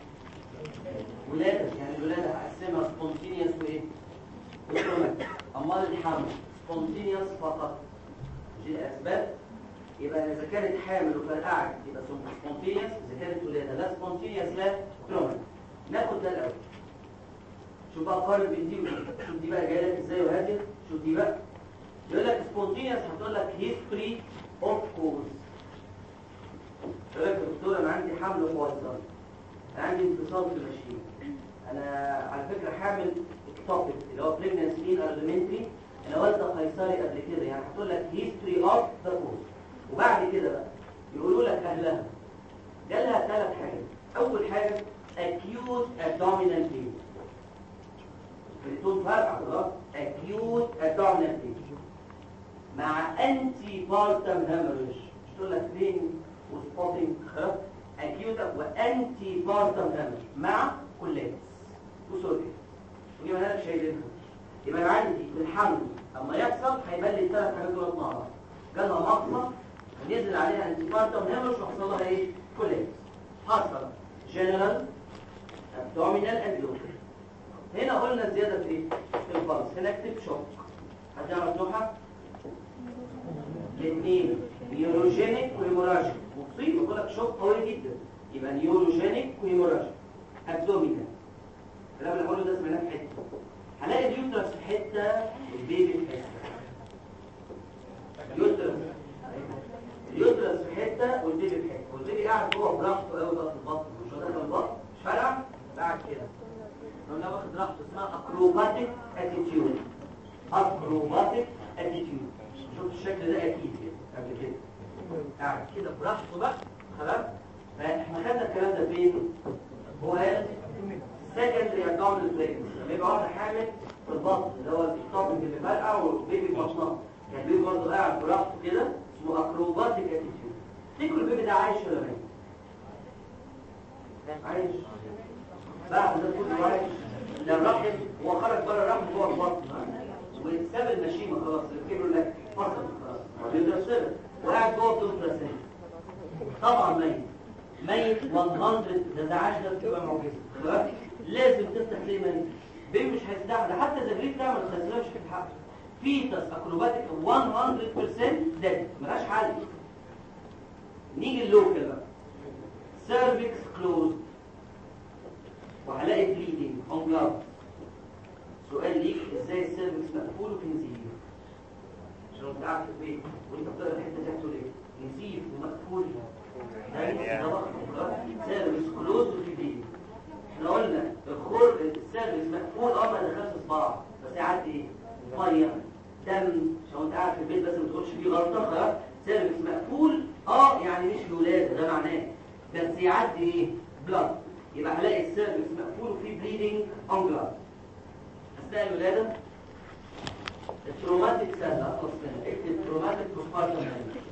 ولاده يعني الولاده هقسمها سبونتينيوس وايه وتروماتيك امال الحمل سبونتينيوس فقط دي الاسباب يبقى اذا كانت حامل وفرقعت يبقى سبونتينيوس اذا كانت ولاده لا سبونتينيوس لا تروماتيك ناخد ده الاول شوف بقى قارن بين دي ودي شوف دي بقى جايه لك ازاي وهاديه شوف دي بقى يقول لك سبونتينيوس هتقول لك هيستوري اوف كوز يقول لك يا دكتور انا عندي حمل وحوصل انا عندي انفصال في المشين انا على فكره حامل اكتوبيك اللي هو بريجننس مين ارجمنتري انا والده قيصري قبل كده يعني هتقول لك هيستوري اوف ذا كوز وبعد كده بقى يقولوا لك اهلها جالها ثلاث حاجات اول حاجه acute abdominal pain بريتون فرع خلاص acute abdominal pain مع anti partum hemorrhage مش تقول لك pain وسبوتنج خلاص acute وانتي partum hemorrhage مع كولابس وسوري ويبقى انا شايلينها يبقى انا عندي في الحمل اما يحصل هيبان لي الثلاث حاجات دول مع بعض جالها مقصه ونزل عليها انتي بارتم هيمرج وحصل لها ايه كولابس حصل جنرال ابدومينال اند لوكال هنا قلنا زياده في ايه في البلس هنا اكتب شوك حد يعرف نوعها الاثنين نيوروجينيك وهيموراجيك مصيبه بقول لك شوك قوي جدا يبقى نيوروجينيك وهيموراجيك ابدومينال الكلام اللي بقوله ده سمعناه في حته هلاقي اليوترس في حته والبيبي في حته اليوترس اليوترس في حته والبيبي في حته والبيبي قاعد جوه براحته قوي بقى في البطن مش هو داخل البطن مش فارقه قاعد كده قلنا واخد راحته اسمها اكروباتيك اتيتيود اكروباتيك اتيتيود شوف الشكل ده اكيد كده قبل كده قاعد كده براحته بقى خلاص فاحنا خدنا الكلام ده فين هو قال سكندري ابدومينال بريكنس لما يبقى واحد حامل في البطن اللي هو التوبنج اللي فرقع والبيبي في بطنها يعني البيبي برضه قاعد براحته كده اسمه اكروباتيك اتيتيود تفتكروا البيبي ده عايش ولا ميت؟ عايش بعد ده كله عايش ده الرحم هو خرج بره الرحم جوه البطن وساب المشيمه خلاص الكبر لك فصل خلاص بيقدر سبب وقاعد جوه بدون برسنت طبعا ميت ميت 100 ده ده عاش ده بتبقى معجزه خلاص لازم تفتح ليه ميت بين مش هيستحمل حتى اذا جريت تعمل خساره مش هتتحقق فيتس اكروباتيك 100% ده ملهاش حل نيجي اللوكال بقى سيرفكس كلوز وهلاقي بليدنج اون بلاد سؤال ليك ازاي السيرفكس مقفول وفي نزيف عشان انت قاعد في البيت وانت بتقرا الحته دي هتقول ايه نزيف ومقفول ده ضغط سيرفكس كلوز وفي بليدنج احنا قلنا الخور السيرفكس مقفول اه ما دخلش صباع بس يعدي ايه ميه دم عشان انت قاعد في البيت بس ما تقولش فيه غلطه خلاص سيرفكس مقفول اه يعني مش الولاده ده معناه بس يعدي ايه بلاد يبقى هلاقي السيرفكس مقفول وفيه بليدنج اون بلاد اثناء الولاده التروماتيك سهل اخلص منها اكتب تروماتيك بوستبارتم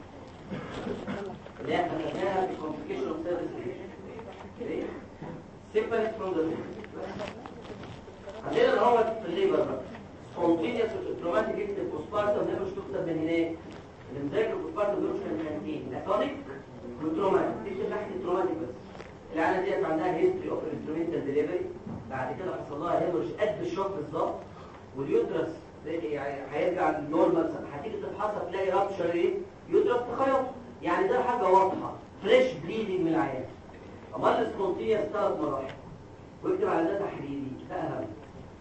اللي احنا خدناها في كومبليكيشن اوف سيرفيس سيبريت فروم ذا عندنا اللي هو في الليبر بقى سبونتينيوس تروماتيك اكتب بوستبارتم ده مش تكتب من هناك اللي مذاكر بوستبارتم دول كان كانتين اتونيك والتروماتيك تكتب تحت التروماتيك بس العيله ديت عندها هيستوري اوف انسترومنتال ديليفري بعد كده حصل لها هيمورج قد الشوك بالظبط واليوترس هيرجع للنورمال هتيجي تفحصها تلاقي رابشر ايه يوترس تخيط يعني ده حاجه واضحه فريش بليدنج من العيان امال السبونتينيوس ثلاث مراحل واكتب على ده تحليلي ده اهم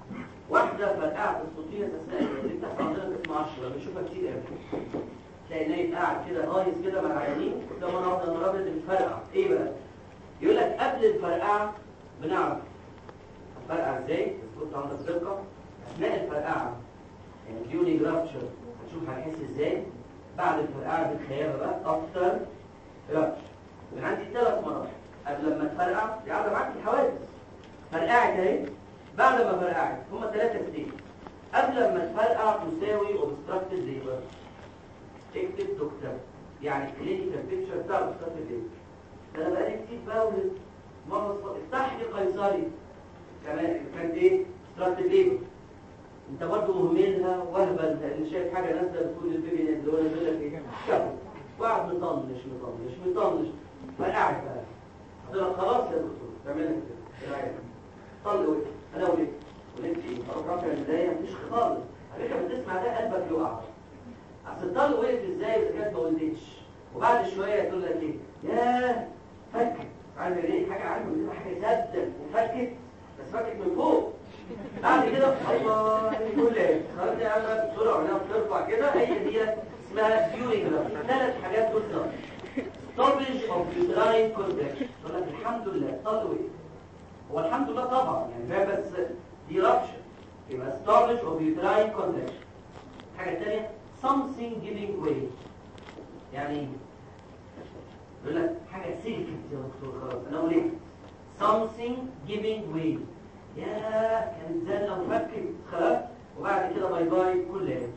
واحده فرقعت الصوتيه اثناء دي بتحصل عندنا قسم 10 بنشوفها كتير قوي تلاقي نايم قاعد كده هايص كده مع العيانين ده مره واحده المره اللي بتفرقع ايه بقى يقول لك قبل الفرقعه بنعرف الفرقعه ازاي بس كنت عندك دقه اثناء الفرقعه يعني ديوني جرافشر هتشوف هتحس ازاي بعد الفرقعه بالخيابه بقى افتر رابشر من عندي ثلاث مراحل قبل لما تفرقع يعني معاك الحوادث فرقعت اهي بعد ما فرقعت هما ثلاثه ستيج قبل ما تفرقع تساوي اوبستراكتد ليبر اكتب دكتور يعني كلينيكال بيكتشر بتاع اوبستراكتد ليبر انا بقالي كتير بقول مره افتح لي قيصري كمان كانت ايه اوبستراكتد ليبر انت برضه مهملها وهبل لان شايف حاجه نازله بتقول البيبي نازل ولا بيقول لك ايه شافه وقعد مطنش مطنش مطنش فرقعت بقى قلت لك خلاص يا دكتور تعملها كده ايه رايك طل وقف انا ولدت ولدت ايه اروح رافع البدايه مفيش خالص على فكره بتسمع ده قلبك يقع اصل الطل وقف ازاي اذا كانت ما ولدتش وبعد شويه تقول لك ايه ياه فكت عارف ايه حاجه عارف من حاجه سد وفكت بس فكت من فوق بعد كده ايوه كل ايه خلاص يا عم بسرعه ولا بترفع كده هي دي اسمها فيوري ثلاث حاجات دول صار stoppage of uterine contraction يقول لك الحمد لله طل وقف هو الحمد لله طبعا يعني فاهم بس دي رابشن يبقى stoppage of uterine contraction الحاجه الثانيه something giving way يعني ايه يقول لك حاجه سلكت يا دكتور خلاص انا اقول ايه something giving way يا كانت زله وفكت خلاص وبعد كده باي باي كل يوم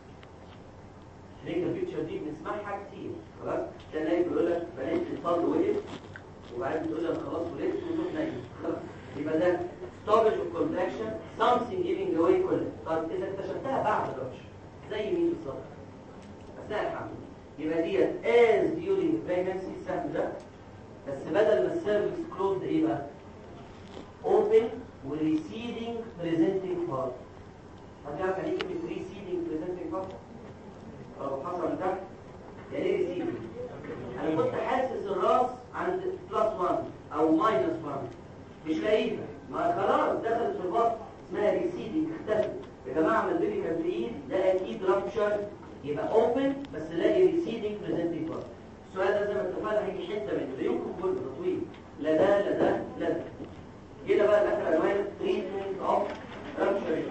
ليك البيكتشر دي بنسمعها كتير خلاص كان نايم بيقول لك بنيت الفضل وقف وبعدين تقول لك خلاص ولدت وتروح نايم خلاص يبقى ده stoppage of contraction something giving away كل طب اذا اكتشفتها بعد الرش زي مين بالظبط اثناء الحمل يبقى ديت as during pregnancy السهم ده بس بدل ما السيرفكس كلوزد ايه بقى open و receding presenting part هتعرف يعني ايه كلمه receding presenting part لو حصل من تحت يعني ايه receding انا كنت حاسس الراس عند بلس 1 او ماينس 1 مش لاقيها ما خلاص دخلت في البطن اسمها ريسيدنج اختفت يا جماعه ما البيبي كان بعيد ده اكيد رابشر يبقى اوبن بس الاقي ريسيدنج بريزنتنج بارت السؤال ده زي ما اتفقنا هيجي حته منه لا يمكن كله تطويل لا ده لا ده لا ده جينا بقى لاخر عنوان تريتمنت اوف رابشر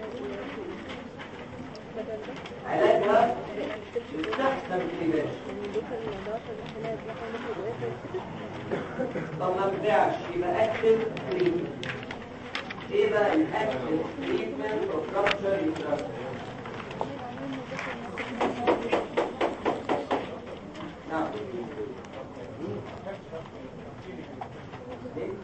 علاجها يستحسن في طب ما بدعش يبقى اكتف تريتمنت ايه بقى الاكتف تريتمنت اوف رابشر يوترس نعم إيه؟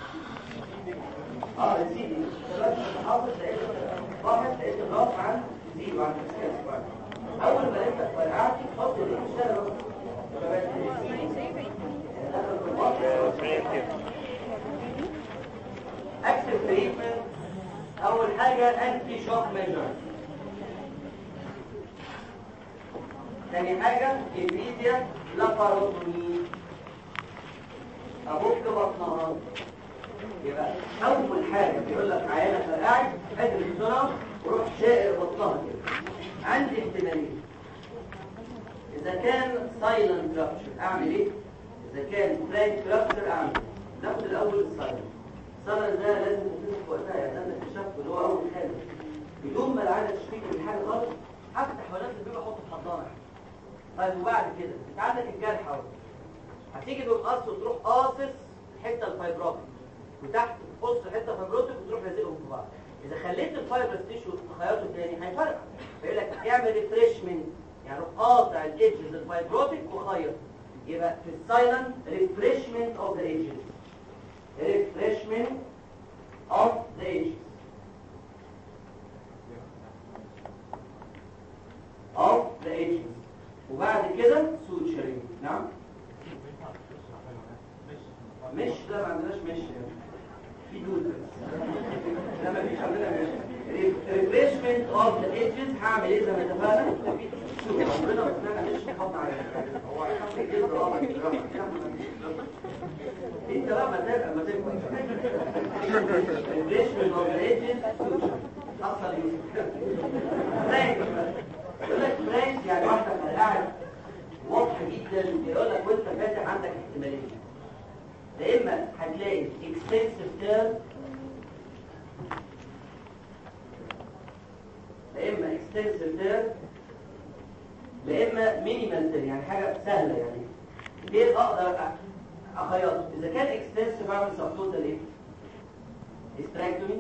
اه نسيتي ثلاث محافظ لقيت واحد لقيت الراس عن زيرو عن الاسكاس اول ما لقيتك فرقعتي حط ايديك اشتغل اكتف تريتمنت اول حاجه انتي شوك ميجر ثاني حاجه انفيزيا لاباروتومي ابوك بطنها يبقى اول حاجه بيقول لك عيانه فرقعت اجري بسرعه وروح شائر بطنها كده عندي احتمالين اذا كان سايلنت رابشر اعمل ايه اذا كان فرانك رابشر اعمل إيه؟ ناخد الاول السايلنت السايلنت ده لازم تكون في وقتها يعني انا اكتشفت ان هو اول حاجه بدون ما العاده تشتكي من حاجه خالص هفتح ولاد البيبي احط في حضانه طيب وبعد كده انت عندك الجرح اهو هتيجي بالقص وتروح قاصص الحته الفايبروتيك وتحت تقص حته فايبروتيك وتروح لازقهم في بعض اذا خليت الفايبرس تيشو تخيطه تاني هيفرق فيقول لك اعمل ريفريشمنت يعني روح قاطع الايدجز الفايبروتيك وخيط يبقى في السايلنت ريفريشمنت اوف ذا ايدجز ريفريشمنت اوف ذا ايدجز اوف ذا ايدجز وبعد كده سوتشرينج نعم مش ده ما عندناش مش في دول بس ده ما فيش عندنا مش ريفريشمنت اوف ذا ايدجز هعمل ايه زي ما اتفقنا شوف عمرنا ما سمعنا مش نحط عليها هو هيحط كده اه انت بقى ما تبقى ما تبقى ريفريشمنت اوف ذا ايدجز حصل يوسف فرانك يقول لك فرانك يعني واحده كان قاعد واضح جدا يقول لك وانت فاتح عندك احتمالين يا اما هتلاقي extensive term يا اما extensive term يا اما مينيمال term يعني حاجه سهله يعني ليه اقدر أ- اخيطه اذا كان extensive اعمل سبتوتال ايه استراكتومي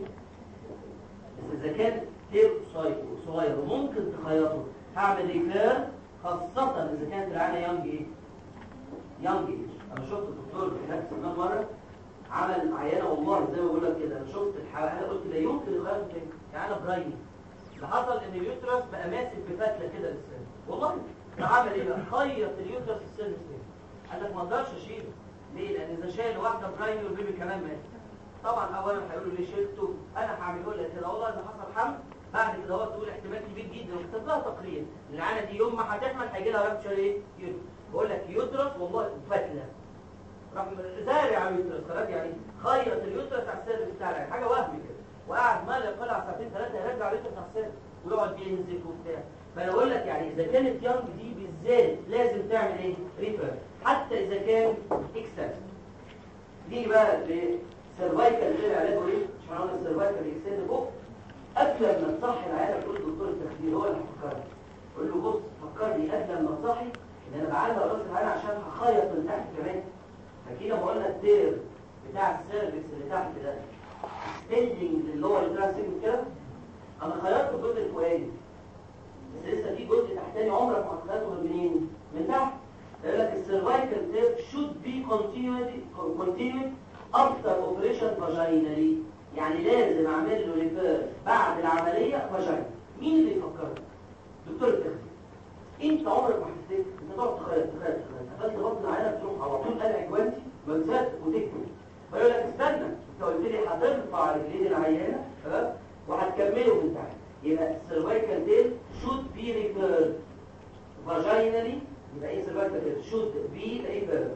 بس اذا كان تير صغير صغير وممكن تخيطه هعمل ريفير خاصة اذا كانت العينة يانج ايه يانج ايج انا شفت الدكتور في نفس كمان مرة عمل عينة والله زي ما بقول لك كده انا شفت الحالة قلت لا يمكن يخيط تاني عينة برايمي اللي حصل ان اليوترس بقى ماسك بفتلة كده للسن والله ده عمل ايه بقى خيط اليوترس السن السن قال لك ما اقدرش اشيله ليه لان اذا شايل واحدة برايمي والبيبي كمان مات طبعا اولا هيقولوا لي شلته انا هعمله لك كده والله اذا حصل حمل بعد كده هو تقول احتمال كبير جدا وكتب لها تقرير العانه دي يوم ما هتحمل هيجي لها رابتشر ايه يوترس بقول لك يوترس والله فتله راح زارع على اليوترس خلاص يعني خيط اليوترس على السيرفس بتاع العين حاجه وهم كده وقعد ما لا يقل على ساعتين ثلاثه يرجع اليوترس على السيرفس ويقعد ينزف وبتاع فانا بقول لك يعني اذا كانت يانج دي بالذات لازم تعمل ايه ريفر حتى اذا كان اكسس دي بقى لسيرفايكال غير علاجه ايه مش معنى السيرفايكال يكسد فوق قبل ما تصحي العيادة تقول دكتور التخدير هو اللي هفكرك قول له بص فكرني قبل ما تصحي ان انا بعلق راس العيادة عشان هخيط من تحت كمان فكده لما قلنا التير بتاع السيرفكس اللي تحت ده ستيندنج اللي هو الترانسيجن كده انا خيطت الجزء الفوقاني بس لسه في جزء تحتاني عمرك ما هتخيطه من منين من تحت يقول لك السيرفايكال تير should be continued continued after operation vaginally يعني لازم اعمل له ريفير بعد العمليه فاجينا مين اللي يفكرك دكتور التخدير انت عمرك ما حسيت انت تقعد تخيط تخيط تخيط قفلت بطن العينه تروح على طول قلع جوانتي وانسات وتكتب فيقول لك استنى انت قلت لي هترفع رجلين العيانه تمام وهتكمله من تحت يبقى السيرفايكال ديل شود بي ريفير فاجينالي يبقى ايه سيرفايكال ديل شود بي ريفير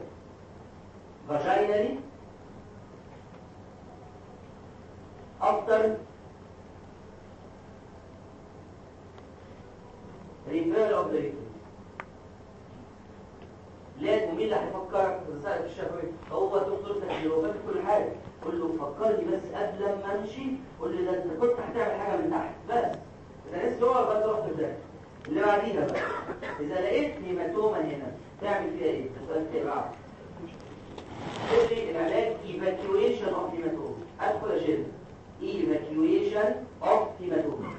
فاجينالي after refer of the request لازم مين اللي هيفكرك في رسالة الشفوي هو دكتور تكبير هو فاكر كل حاجة قول له فكرني بس قبل ما امشي قول لي ده انت كنت هتعمل حاجة من تحت بس اذا لسه هو بس رحت ازاي اللي بعديها بقى اذا لقيت هيماتوما هنا تعمل فيها ايه؟ السؤال التاني بعد تدري العلاج evacuation of hematoma ادخل اشيل evacuation of hematoma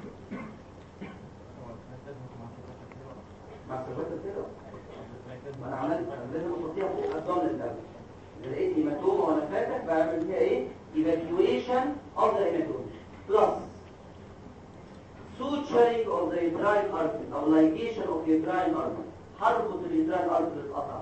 مع سبات كده ما انا عملت لازم احطيها فوق الضمن الاول اذا لقيت هيماتوما وانا فاتح بعمل فيها ايه evacuation of the hematoma plus suturing of the uterine artery او ligation of the uterine artery حركة اليوتراين artery اتقطع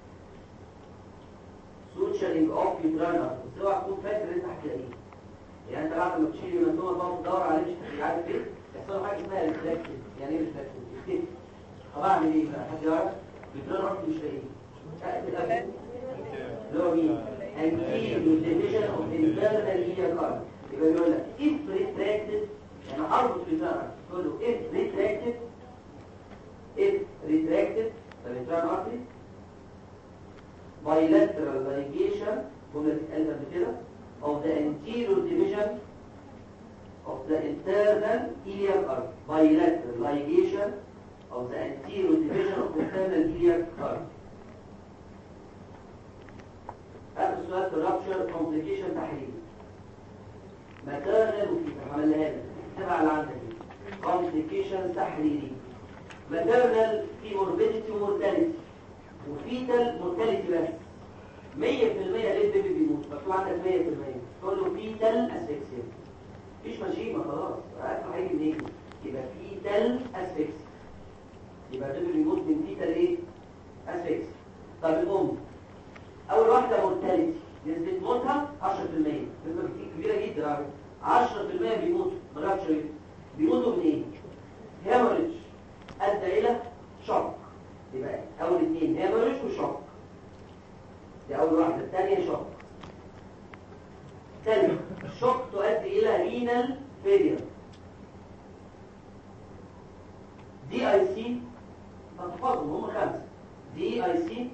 suturing of uterine artery بس اوعى تكون فاكر انت هتلاقيه يعني انت بعد ما تشيل المنتومه تقعد تدور عليه مش عارف ايه يحصل حاجه اسمها ريفلكتيف يعني ايه ريفلكتيف تفتكر طب اعمل ايه بقى حد يعرف بيترن رقم مش لاقيه اللي هو مين anterior division of internal iliac artery يبقى بيقول لك if retracted يعني اربط في ظهرك تقول له if retracted if retracted the internal artery bilateral ligation جمله اتقالت قبل كده of the anterior division of the internal iliac artery bilateral ligation of the anterior division of the internal iliac artery آخر سؤال في الرابشر complication تحليل maternal وفي عملها لك تبع اللي عندك دي complication تحليلي maternal في morbidity ومورتاليتي وفيتال مورتاليتي بس 100% ليه البيبي بيموت مكتوب عندك 100% تقول له فيتال اسفكسيا مفيش مشيمه خلاص عارف هيجي منين يبقى فيتال اسفكسيا يبقى البيبي بيموت من فيتال ايه اسفكسيا طب الام اول واحده مورتاليتي نسبه موتها 10% نسبه كتير كبيره جدا على فكرة. 10% بيموتوا مرابشر بيموتوا من ايه هيموريدج ادى الى شوك يبقى اول اثنين هيموريدج وشوك دي اول واحده الثانيه شوك ثاني الشوك تؤدي الى رينال فيلير دي اي سي تحفظهم هم خمسه دي اي سي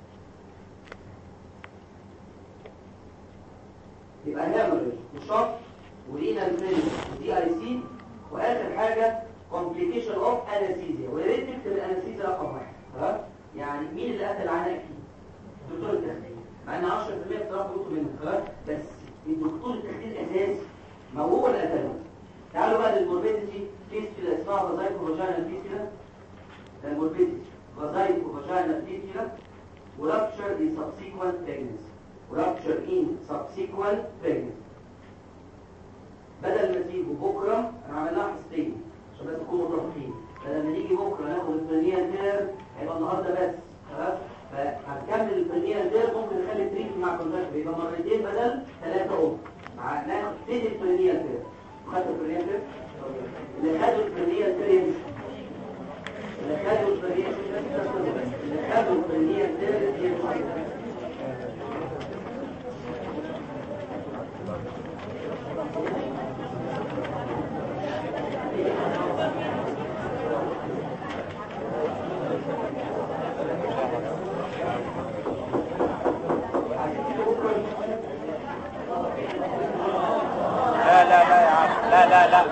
يبقى هامرج وشوك ورينال فيلم ودي اي سي واخر حاجه complication اوف انستيزيا ويا ريت تكتب الانستيزيا رقم واحد خلاص يعني مين اللي قتل عناء فيه دكتور التخدير مع ان 10% بصراحه بيقولوا منه خلاص بس الدكتور التخدير الاساسي ما هو اللي قتله تعالوا بقى للموربيديتي فيستيلا اسمها فازايكو فاجينال فيستيلا الموربيديتي فازايكو فاجينال فيستيلا ورابتشر ان سبسيكوينت pregnancy ورابتشر ان سبسيكوينت pregnancy بدل ما تيجوا بكره انا عملناها حصتين عشان بس تكونوا متفقين بدل ما نيجي بكره ناخد البرينيال تير هيبقى النهارده بس خلاص فهنكمل البرينيال تير ممكن نخلي التريك مع كونتاكت يبقى مرتين بدل ثلاثه اهو مع ناخد تيجي البرينيال تير خدت البرينيال تير اللي خدوا البرينيال تير يمشي اللي خدوا البرينيال اللي خدوا البرينيال تير يمشي لا لا لا يا عم لا لا لا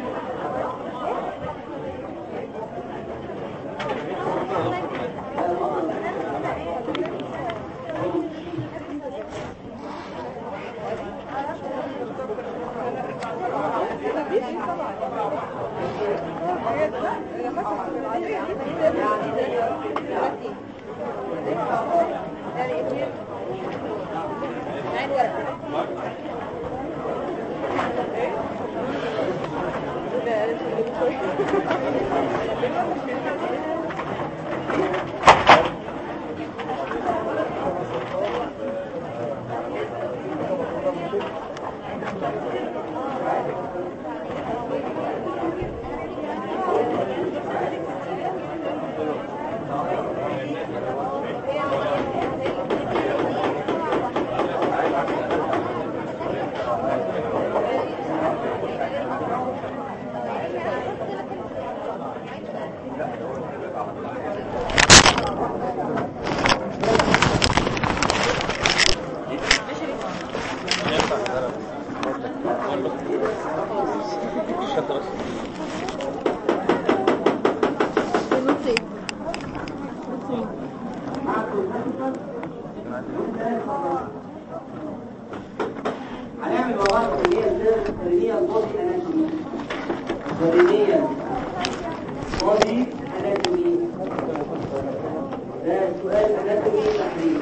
هنعمل مع بعض برينيال برينيال بودي اناتومي برينيال بودي اناتومي ده سؤال اناتومي تحليل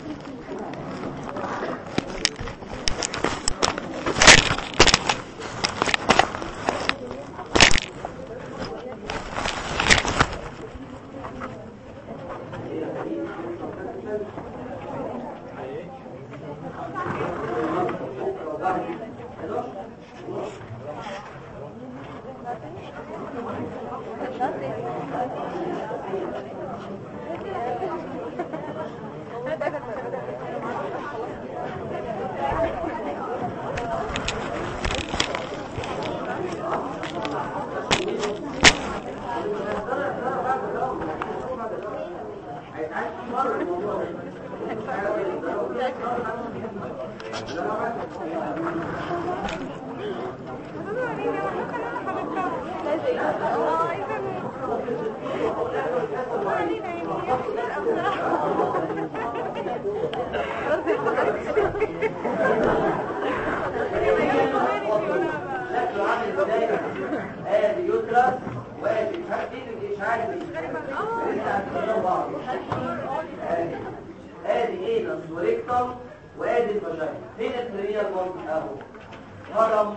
شكله عامل ازاي ادي يوترس وادي مش عارف ايه مش عارف ايه لسه هتكلموا بعض ادي ادي اينس وريكتم وادي الفاجينا فين البرينيال بونت اهو هرم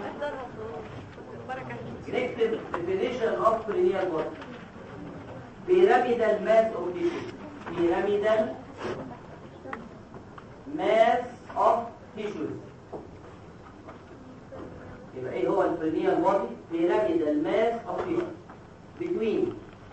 نكتب definition of perineal bond pyramidal mass of tissue pyramidal mass of tissues يبقى ايه هو البرينيال بودي pyramidal mass of tissue between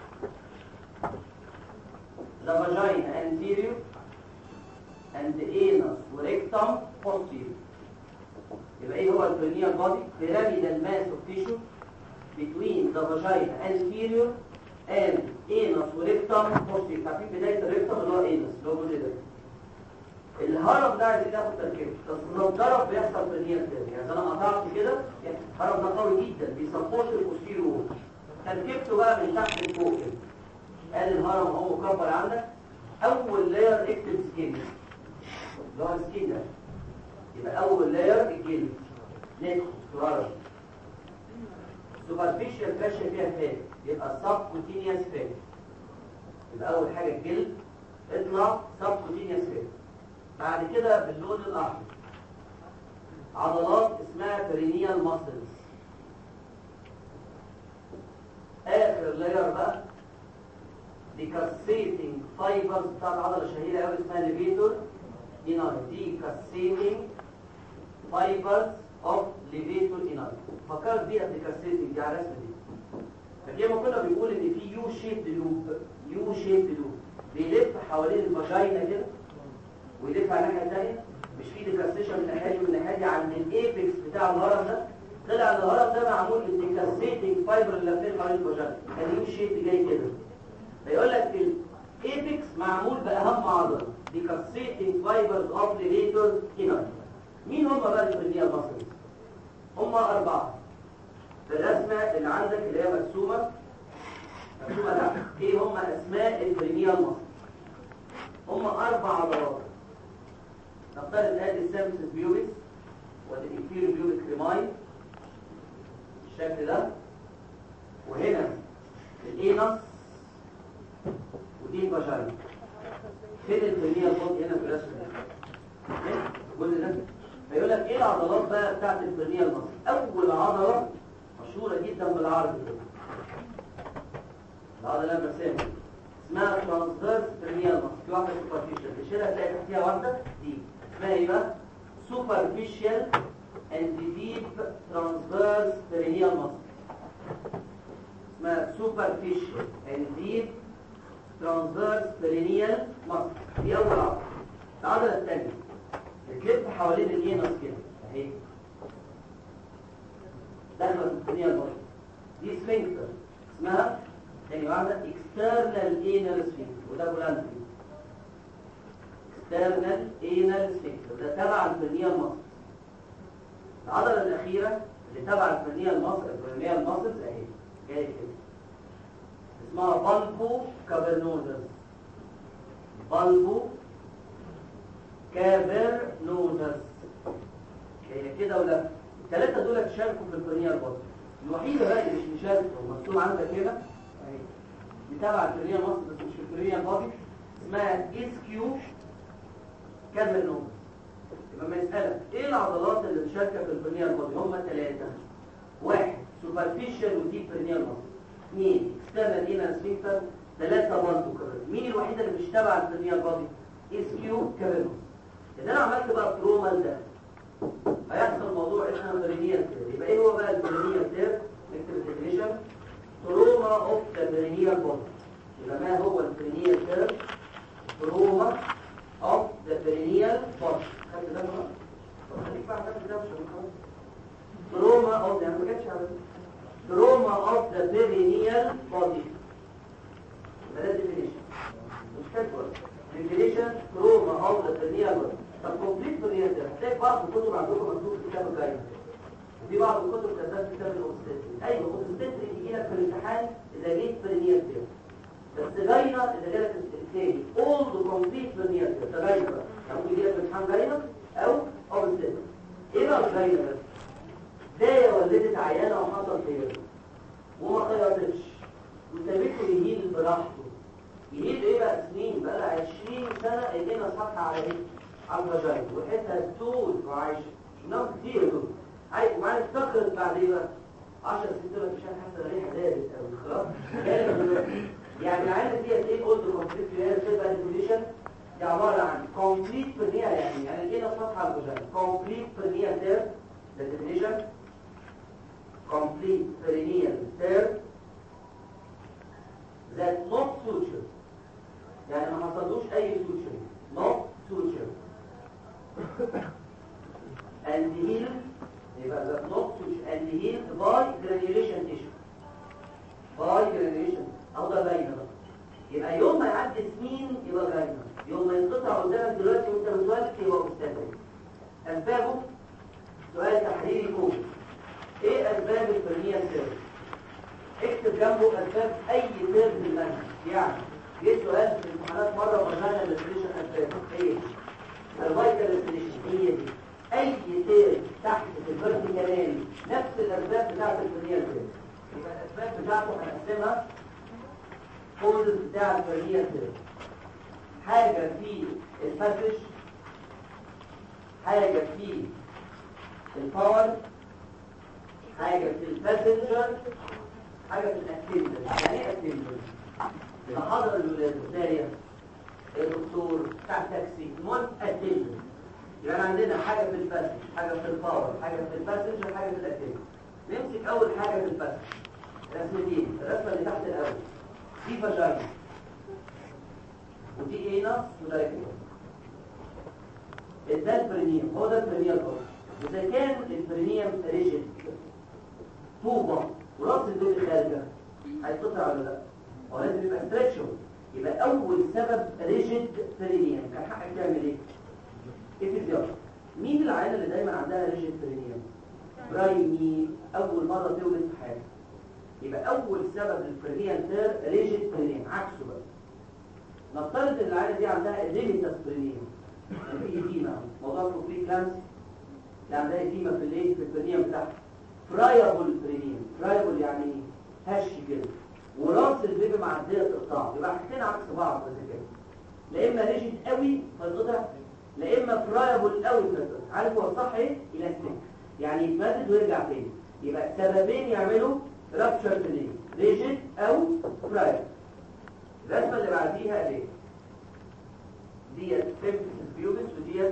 the vagina anterior and the anus rectum posterior يبقى ايه هو البرينيال بودي pyramidal mass of tissue between the vagina anterior and anus وريكتم بوستيريور عارفين بدايه الريكتم اللي هو anus اللي هو الجزء ده الهرم ده عايزين ناخد تركيبه بس لو ضرب بيحصل برنيال تاني يعني انا قطعت كده يعني الهرم ده قوي جدا بيسبورت البوستيريور تركيبته بقى من تحت لفوق كده قال الهرم هو مكبر عندك اول لاير اكتب سكين اللي هو السكين ده يبقى اول لاير الجلد نيكو ترارة سوبرفيشال فاشيا فيها فات يبقى سب كوتينيوس فات يبقى اول حاجه الجلد اطلع سب كوتينيوس فات بعد كده باللون الاحمر عضلات اسمها برينيال ماسلز اخر لاير بقى ديكاسيتنج فايبرز بتاع العضله الشهيره قوي اسمها ليفيتور اناي ديكاسيتنج فايبرز اوف ليفيتور اناي فكرت بيها ديكاسيتنج دي على الرسمه دي فكما كنا بيقول ان في يو شيب لوب يو شيب لوب بيلف حوالين الفاجينا كده ويلف على الناحيه الثانيه مش في ديكاسيشن من الناحيه دي ومن الناحيه دي عند الايبكس بتاع الهرم ده طلع الهرم ده معمول بالديكاسيتنج فايبر اللي لافين حوالين الفاجينا كان يو شيب جاي كده فيقول لك الايبكس معمول باهم عضله ديكاسيتنج فايبرز اوف ليفيتور اناي مين هم بقى الفرنيال ماسلز هم اربعه في الرسمه اللي عندك اللي هي مرسومه مرسومه ده ايه هم اسماء الفرنيال ماسلز هم اربع عضلات نفترض ادي السيرفيس بيوبس والانفيريور بيوبس كريماي الشكل ده وهنا الانس ودي الفاجينا فين الفرنيال بوت هنا في الرسم ده الجزء ده فيقول لك ايه العضلات بقى بتاعت الفرنيال ماسل اول عضله مشهوره جدا بالعرض كده العضله اللي انا اسمها ترانسفيرس فرنيال ماسل في واحده سوبرفيشال تشيلها تلاقي تحتيها واحده دي اسمها ايه بقى سوبرفيشال اند ديب ترانسفيرس فرنيال ماسل اسمها سوبرفيشال اند ديب ترانسفيرس فرنيال ماسل دي اول عضله العضله الثانيه بتلف حوالين الانس كده اهي داخله في الثانيه المره دي سفنكتر اسمها يعني واحده اكسترنال انال سفنكتر وده بولانتري اكسترنال انال سفنكتر ده تبع الفرنيال ماسل العضله الاخيره اللي تبع الفرنيال ماسل الفرنيال ماسل اهي جايه كده اسمها بالبو كابرنوزس بالبو كافرنوزس هي كده ولا الثلاثه دول شاركوا في الفرنيال برضه الوحيده بقى اللي مش مشاركه ومكتوب عندك هنا اهي بتابع الفرنيال مصر بس مش الفرنيال بادي اسمها اس كيو كافرنوزس يبقى ما يسالك ايه العضلات اللي مشاركه في الفرنيال بادي هم ثلاثه واحد سوبرفيشال وديب فرنيال مصر اثنين اكسترنال انال سفنكتر ثلاثه برضه كده مين الوحيده اللي مش تبع الفرنيال بادي اس كيو كافرنوزس اذا انا عملت بقى تروما ده هيحصل موضوع اسمه برينيال تير يبقى ايه هو بقى البرينيال تير نكتب الديفينيشن تروما اوف ذا برينيال بودي يبقى ما هو البرينيال تير تروما اوف ذا برينيال بودي خدت ده بقى طب خليك بقى خدت ده مش تروما اوف ذا ما كانتش على تروما اوف ذا برينيال بودي ده الديفينيشن مش كاتبه ديفينيشن تروما اوف ذا برينيال بودي طب كومبليت برينيال تير هتلاقي بعض الكتب عندكم مكتوب في الكتاب الجاي وفي بعض الكتب كتبت في كتاب الاوبستريك ايوه الاوبستريك يجي لك في الامتحان اذا جيت برينيال تير بس جاينا اذا جالك الثاني اولد كومبليت برينيال تير ده جاينا بقى يعني ممكن يجي لك في الامتحان جاينا او اوبستريك ايه بقى الجاينا ده؟ دايه ولدت عيانه وحصل خير وما خيرتش وسابته يهيل براحته يهيل ايه بقى سنين بقى لها 20 سنه ايدينا صفحه على ايه؟ على الفجاينا وحيتها تول وعايشه شفناهم كتير دول عايز ومعانا افتكرت بعد ايه بقى 10 سنين دول مش حاسه الريحه دارت قوي خلاص يعني العينه ديت ايه قلت كومبليت هي بتبقى ديفينيشن دي عباره عن كومبليت برنيا يعني يعني لقينا صفحه على الفجاينا كومبليت برنيا تير ده ديفينيشن كومبليت برنيا تير that not suture يعني ما حصلوش اي suture not suture and healed يبقى the not suture and healed by granulation tissue by granulation او ده باينه بقى يبقى يوم ما يعدي سنين يبقى باينه يوم ما ينقطع قدامك دلوقتي وانت متولد يبقى مستقبل اسبابه سؤال تحريري كوم ايه اسباب الفرنيه سيرف اكتب جنبه اسباب اي سيرف في المنهج يعني جه سؤال في الامتحانات مره وقلنا الاستريشن اسباب ايه الفايتال استريشن هي دي اي سير تحت في الفيرتيكالين نفس الاسباب بتاعت الفرنيه سيرف يبقى الاسباب بتاعته هنقسمها كودز بتاع الفرنيه سيرف حاجه في الباسج حاجه في الباور حاجة في الباسنجر حاجة في الاتندنت يعني ايه اتندنت؟ محاضرة الولاية الدكتور بتاع التاكسي المهم اتندنت يعني عندنا حاجة في الباسنجر حاجة في الباور حاجة في الباسنجر حاجة في الاتندنت نمسك أول حاجة في الباسنجر رسمتين الرسمة اللي تحت الأول دي فاجاينا ودي اينس وده ريكتوس ده البرينيوم هو ده البرينيوم الأول إذا كان البرينيوم ريجيد طوبة وراس البيبي خارجة هيتقطع ولا لا؟ هو لازم يبقى ستريتشر يبقى أول سبب ريجيد برينيوم كان حقك تعمل إيه؟ افيزيار مين العينة اللي دايما عندها ريجيد برينيوم؟ برايمي أول مرة تولد في حياتها يبقى أول سبب للبرينيوم تير ريجيد برينيوم عكسه بقى نفترض ان العينة دي عندها ليميتاس برينيوم في إديمة موضوع الكوبري كلامس اللي عندها إديمة في الليل في البرينيوم بتاعها فرايبل برينيوم فرايبل يعني هش كده وراس البيبي معديه تقطع يبقى حاجتين عكس بعض بس كده لا اما ريجيد قوي فيتقطع لا اما فرايبل قوي فيتقطع عارف هو الصح ايه الاستيك يعني يتمدد ويرجع تاني يبقى سببين يعملوا رابتشر برينيوم ريجيد او فرايبل الرسمه اللي بعديها ايه ديت سيمبسس بيوبس وديت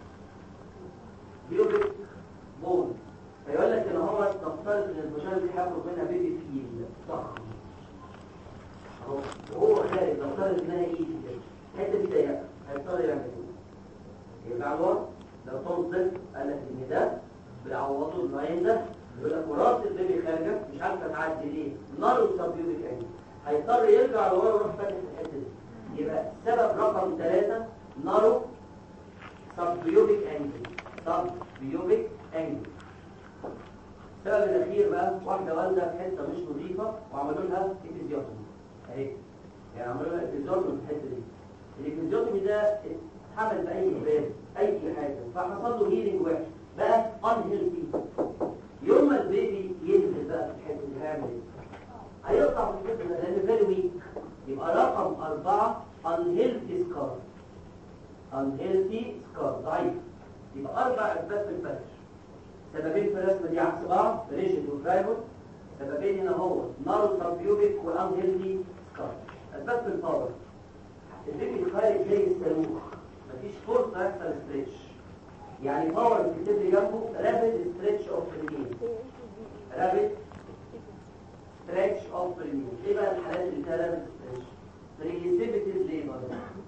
بيوبس بون فيقول لك ان هو نفترض ان البشر دي هيخرج منها بيبي فيل ضخم اهو وهو خارج نفترض انها ايدي كده الحته دي ضيقه هيضطر يعمل ايه؟ يرجع لورا لو تنصف قال لك ان ده بيعوضوا الناين ده يقول لك وراس البيبي خارجه مش عارفه تعدي ليه نار سبيوبيك انجل هيضطر يرجع لورا ويروح فاتح الحته دي يبقى سبب رقم ثلاثة نارو سبيوبيك انجل سبيوبيك انجل السبب الاخير بقى واحده والده في حته مش نظيفه وعملوا لها افيزيوتومي اهي يعني عملوا لها افيزيوتومي في الحته دي الافيزيوتومي ده اتحمل باي باب اي حاجه فحصل له هيلينج وحش بقى ان هيلثي يوم ما البيبي ينزل بقى في الحته دي هيعمل ايه؟ هيقطع في الجسم ده لان فيري ويك يبقى رقم أربعة unhealthy scar unhealthy scar ضعيف يبقى أربع أسباب في الفرش سببين في الرسمة دي عكس بعض ريجيد وفرايبل سببين هنا هو نارو سبيوبيك وانهيلثي سكار اسباب في الباور البيبي خارج زي الصاروخ مفيش فرصه يحصل ستريتش يعني باور بتكتب لي جنبه رابيد ستريتش اوف برينيوم رابيد ستريتش اوف برينيوم ايه بقى الحالات اللي فيها رابيد ستريتش بريسيبيتيف ليبر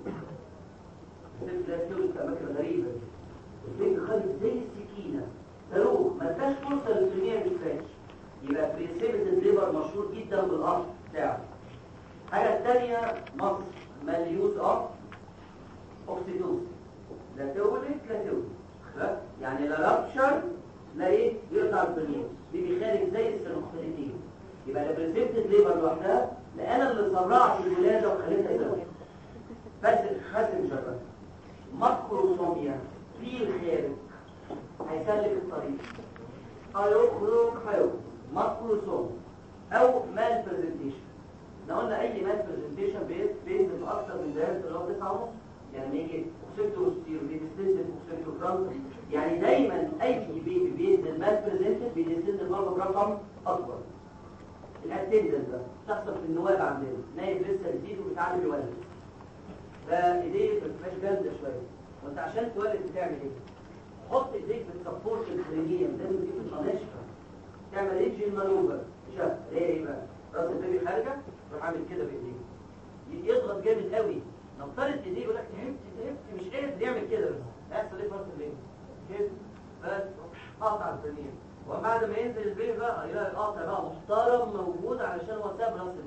الست ده في اماكن غريبه البيبي خارج زي السكينه صاروخ ما اداش فرصه للبرينيوم ستريتش يبقى بريسيبيتيف ليبر مشهور جدا بالاصل بتاعه الحاجه الثانيه مصر مليوز اوف اوكسيدوز لا تولد لا تولد خلاص؟ يعني لا رابشر لا ايه يقطع البرينيوم بيبي خارج زي السيروكسيتين يبقى لا بريسيبيتيف ليبر لوحدها لا انا اللي سرعت الولاده وخليتها تولد بس خدت مجرد ماكروسوميا في الخارج هيسلك الطريق هيخرج هيخرج ماكروسوم او مال برزنتيشن احنا قلنا اي مال برزنتيشن بينزل اكتر من دايره اللي هو 9 ونص يعني نيجي اوكسيتو ستير بيدستنت اوكسيتو فرانك يعني دايما اي بيبي بينزل مال برزنتد بيدستنت برضه برقم اكبر الاتندنس ده تحصل في النواب عندنا نايم لسه جديد وبيتعلم يولد فايديه ما بتبقاش جامده شويه وانت عشان تولد بتعمل ايه؟ حط ايديك بتسبورت الكرينيوم لازم تبقى ناشفه تعمل ايه جين مانوفر شاف ليه ايه بقى راس البيبي خارجه روح عامل كده بايديه يضغط جامد قوي نفترض ايديه يقول لك تعبت تعبت مش قادر يعمل كده بس هيحصل ايه في راس البيبي كده بس قاطع الكرينيوم وبعد ما ينزل البيبي بقى يلاقي القاطع بقى محترم موجود علشان هو ساب راس البيبي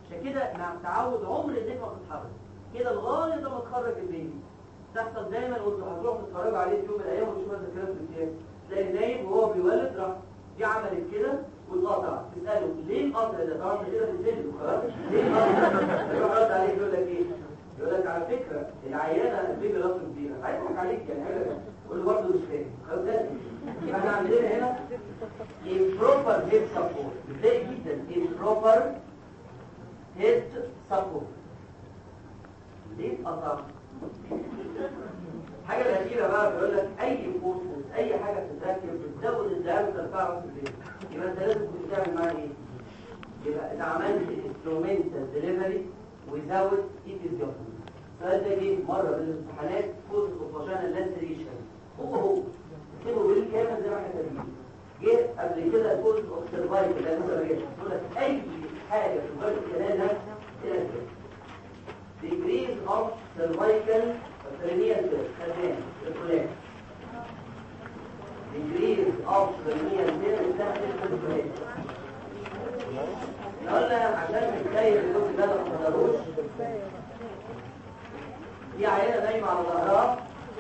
عشان كده مع التعود عمر النجم ما تتحرك كده لغايه لما تخرج البيبي تحصل دايما وانتوا هتروحوا تتفرجوا عليه في يوم من الايام وتشوفوا هذا الكلام في الامتياز تلاقي نايم وهو بيولد راح دي عملت كده واتقطع تساله ليه القطع ده طبعا انت كده بتسجل خلاص ليه القطع يروح رد عليك يقول لك ايه يقول لك على فكره العيانه البيبي راسه كبيره هيضحك عليك يعني هيقول يقول له برضه مش فاهم خلاص ده يبقى احنا عندنا هنا improper head support بتلاقي جدا improper head support ليه اتقطع الحاجة الأخيرة بقى بيقول لك أي فورسز أي حاجة بتتركب بتزود الديامتر بتاع راس البيت يبقى أنت لازم كنت تعمل معاه إيه؟ يبقى أنت عملت انسترومنتال ديليفري وزود ايفيزيوتومي السؤال ده جه مرة من الامتحانات فوز اوفاجانا لانسريشن هو هو كتبه بالكامل زي ما احنا كاتبين جه قبل كده فوز اوف سرفايفل لانسريشن يقول لك أي حاجة في الفيروس الكلام ده إلى كده decrease of cervical perineal tear خدام الفلان decrease of perineal tear بتاعت الفلان قلنا عشان نتخيل الجزء ده ما تقدروش دي عينه نايمه على ظهرها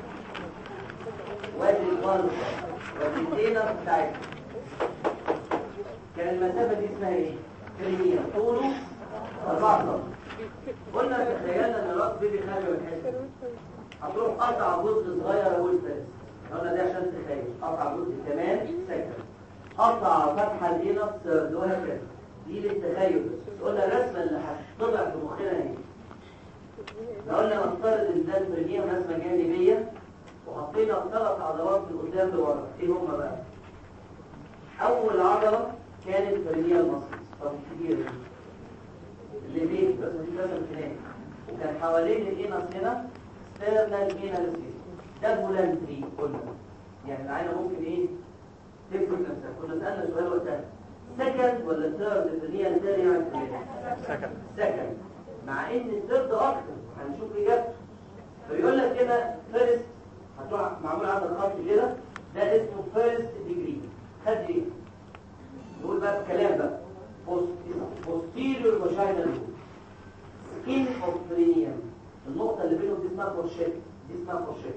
وادي البلطه وادي الدينر بتاعتها كان المسافه دي اسمها ايه؟ كريميه طوله 4 سم قلنا تخيلنا ان راس بيبي خارج من الحته هتروح قطع جزء صغير اقول بس قلنا ده عشان تخيل قطع جزء كمان سكن قطع فتحه الانس اللي هو هكذا دي للتخيل بس قلنا الرسمه اللي هتطلع في مخنا اهي لو قلنا نفترض ان ده البرنيه رسمه جانبيه وحطينا ثلاث عضلات من قدام لورا ايه هم بقى اول عضله كانت البرنيه المصري طب كبيره اللي بيه بس دي لازم تنام وكان حوالين الانس هنا ستيرنال انال سبيس ده فولانتري قلنا يعني العينه ممكن ايه تفكر نفسها كنا سالنا سؤال وقتها سكند ولا ثيرد الدنيا الثانيه يعني سكن سكند مع ان الثيرد اكتر هنشوف اجابته فيقول لك كده فيرست هتروح معمول عندك خط كده ده اسمه فيرست ديجري خد ايه نقول بقى الكلام بقى posterior vaginal skin of perineum النقطة اللي بينهم دي اسمها فورشيت دي اسمها فورشيت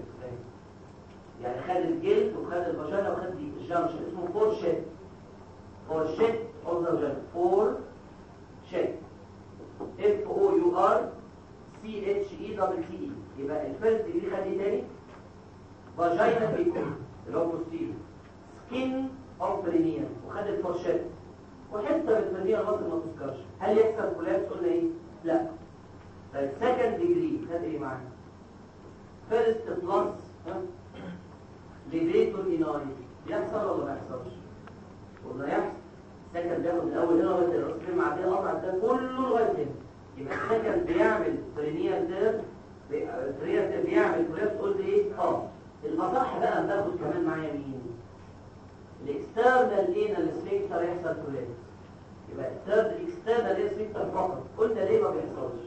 يعني خد الجلد وخد الفاجينا وخد دي الجنكشن اسمه فورشيت فورشيت of the vagina فور شيت F O U R C H E double T E يبقى الفيرست دي خد ايه تاني فاجينا بيكون اللي هو posterior skin of perineum وخد الفورشيت وحته من الفنيه المصري ما تذكرش هل يحصل كولابس قلنا ايه لا طيب سكند ديجري خد ايه معانا فيرست بلس ليفيتور ايناي يحصل ولا ما يحصلش قلنا يحصل سكند بياخد من الاول هنا لغايه الراس كده معديه القطع ده كله لغايه هنا يبقى السكند بيعمل برينيال تير برينيال تير بيعمل كولابس قلت ايه اه الاصح بقى ناخد كمان معايا مين الاكسترنال انال سفنكتر يحصل كولابس يبقى الثيرد اكسترنال انال سفنكتر فقط قلنا ليه ما بيحصلش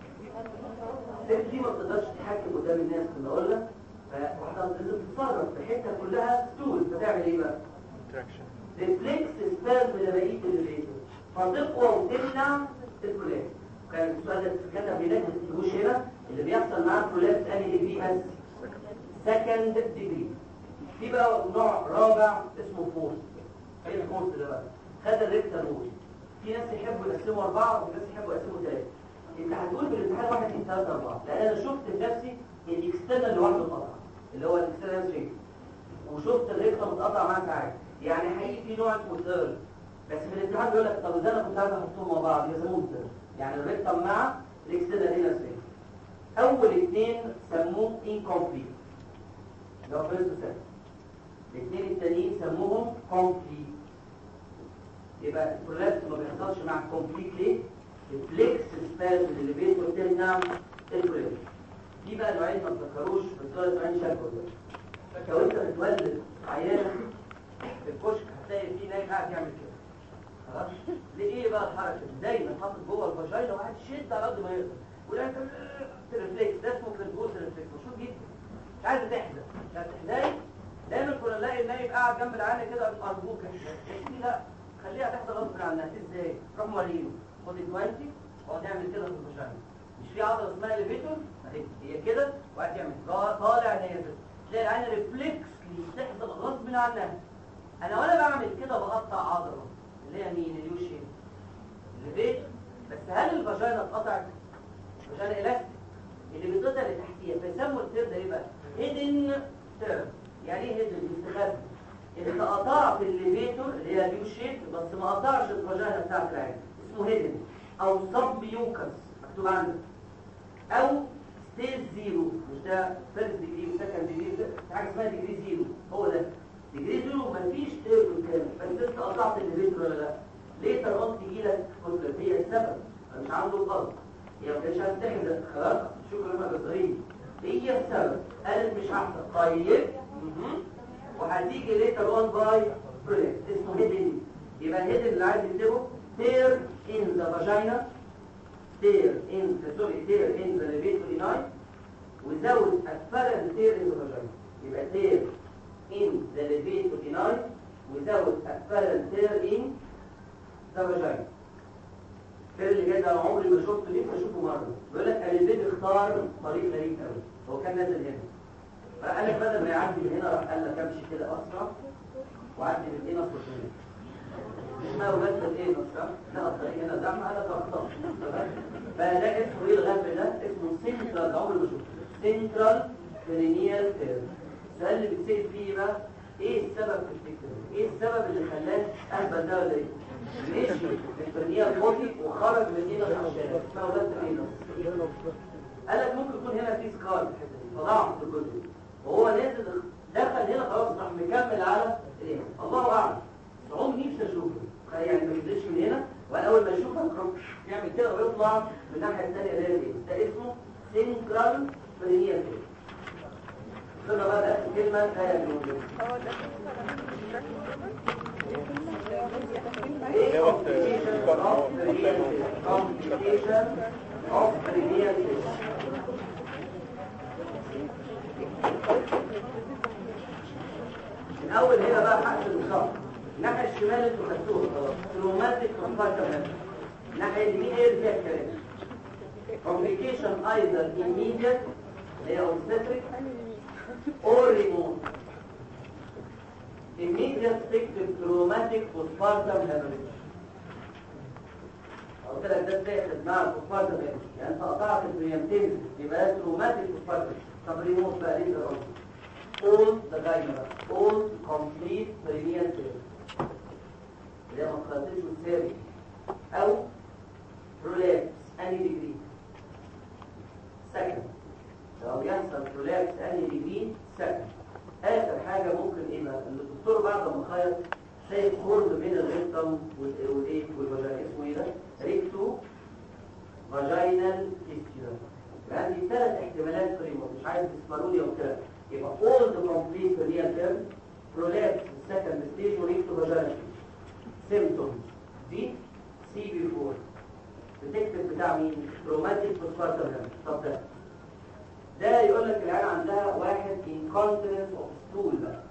الست دي ما بتقدرش تتحكم قدام الناس كنا قلنا فواحده لازم تتصرف في حته كلها ستول فتعمل ايه بقى تراكشن ريفلكس سبازم لبقيه الليفيتور فتقوى وتمنع الكولابس كان السؤال ده كتب هناك ما تكتبوش هنا اللي بيحصل معاه الكولابس انهي ديجري بس سكند ديجري في بقى نوع رابع اسمه فورس ايه الفورس ده بقى خد الريكتر رول في ناس يحبوا يقسموا اربعه وفي ناس يحبوا يقسموا ثلاثه انت هتقول بالامتحان واحد اثنين ثلاثه اربعه لان انا شفت بنفسي الاكسترنال لوحده اتقطع اللي هو الاكسترنال سترينج وشفت الريكتر متقطع معاه ساعات يعني حقيقي في نوع اسمه ثيرد بس في الامتحان بيقول لك طب ازاي انا كنت عايز احطهم مع بعض يسموهم ثيرد يعني الريكتر مع الاكسترنال هنا سترينج اول اثنين سموه انكمبليت اللي هو فيرست وسكند الاثنين التانيين سموهم كومبليت يبقى الكولابس ما بيحصلش مع الكومبليت ليه؟ الفليكس سبازم اللي بينه تمنع الكولابس دي بقى نوعين ما تذكروش بس دول نوعين شكوى لو انت بتولد عيانه في الكشك هتلاقي في نايم قاعد يعمل كده خلاص ليه بقى الحركه دي دايما حاطط جوه الفاجينا وقاعد يشد على قد ما يقدر ولا ريفلكس ده اسمه كريبوس ريفلكس مشهور جدا مش عايز تحزن مش عايز تحزن دايما كنا نلاقي النايم قاعد جنب العينه كده ارجوك لا خليها تحصل غصب عنها ازاي روح مريم خد ال 20 اقعد نعمل كده في الفاجينا مش في عضله اسمها ليفيتور اهي هي كده وقاعد يعمل طا- طالع نازل تلاقي العين ريفلكس تحصل غصب عنها انا وانا بعمل كده بقطع عضله اللي هي مين اليو شيب الليفيتور بس هل الفاجينا اتقطعت فاجينا الاستيك اللي بيتقطع اللي تحتيها فيسموا التير ده ايه بقى هيدن تير يعني ايه هيدن مستخبي اللي قطعت الليفيتور اللي هي اليو شيب بس ما قطعش الفاجينا بتاعت العين اسمه هيدن او سب يوكس مكتوب عندك او ستيج زيرو مش ده فيرست ديجري وسكند ديجري في حاجه اسمها ديجري زيرو هو ده ديجري زيرو مفيش تير كامل بس انت قطعت الليفيتور ولا لا ليه ترى تيجي لك قلت لك هي السبب أنا مش عنده الغلط هي ما كانتش هتحزن خلاص شكرا لما بصرين هي السبب قالت مش هحصل طيب مهم. وهتيجي ليتر اون باي بريك اسمه هيدن يبقى الهيدن اللي عايز يكتبه tear in the vagina tear in sorry tear in the levator line without apparent tear in the vagina يبقى tear in the levator line without apparent tear in the vagina الفيلم اللي جاي ده انا عمري ما شفته ليه بشوفه مره بيقول لك البيبي اختار طريق غريب قوي هو كان نازل هنا فقال لك بدل ما يعدي من هنا راح قال لك امشي كده اسرع وعدي من هنا في هنا اسمها ولاد الايه نصر لا الطريق هنا زحمه انا تخطط فده اسمه ايه الغرب ده اسمه سنترال عمري ما شفته سنترال كرينيال كيرف السؤال اللي بتسال فيه بقى ايه السبب في الفكره ايه السبب اللي خلاه اهبل ده ولا ايه مشي في الكرينيال بودي وخرج من هنا في الشارع اسمها ولاد الايه نصر قال لك ممكن يكون هنا في سكار في الحته دي فضاع في الجزء وهو نازل دخل هنا خلاص راح مكمل على الايه الله اعلم صعوم نفسي اشوفه يعني ما ينزلش من هنا وانا اول ما اشوفه اروح يعمل كده ويطلع من الناحيه الثانيه اللي هي ايه ده اسمه سينكرال فرينيال كده بقى ده كلمه لا يجوز هو ده ايه complication of cranial fish complication of cranial fish من اول هنا بقى حق الخط الناحيه الشمال انتوا خدتوها خلاص تروماتيك كومبارتمنت الناحيه اليمين هي اللي فيها الكلام complication either immediate اللي هي obstetric or remote immediate victim traumatic postpartum hemorrhage قلت لك ده بتاخد مع البوستبارتم hemorrhage يعني انت قطعت البريمتين يبقى ده traumatic postpartum طب ريموت بقى ليه ده all the gyna all complete perineal tear اللي هي ما تخلصش وتساوي او prolapse any degree second لو يحصل prolapse any degree second اخر حاجه ممكن ايه بقى ان الدكتور بعد ما خيط شايف خرم بين الريكتم والايه والفاجينا اسمه ايه ده ريكتو فاجينال فيستيولا عندي ثلاث احتمالات في الريموت مش عايز تسمعوا لي وكده يبقى all the complete perineal term prolapse second stage وريكتو فاجينال symptoms دي سي بي 4 الديتكتيف بتاع مين روماتيك بوستبارتم طب ده ده يقول لك العيال عندها واحد incontinence of stool بقى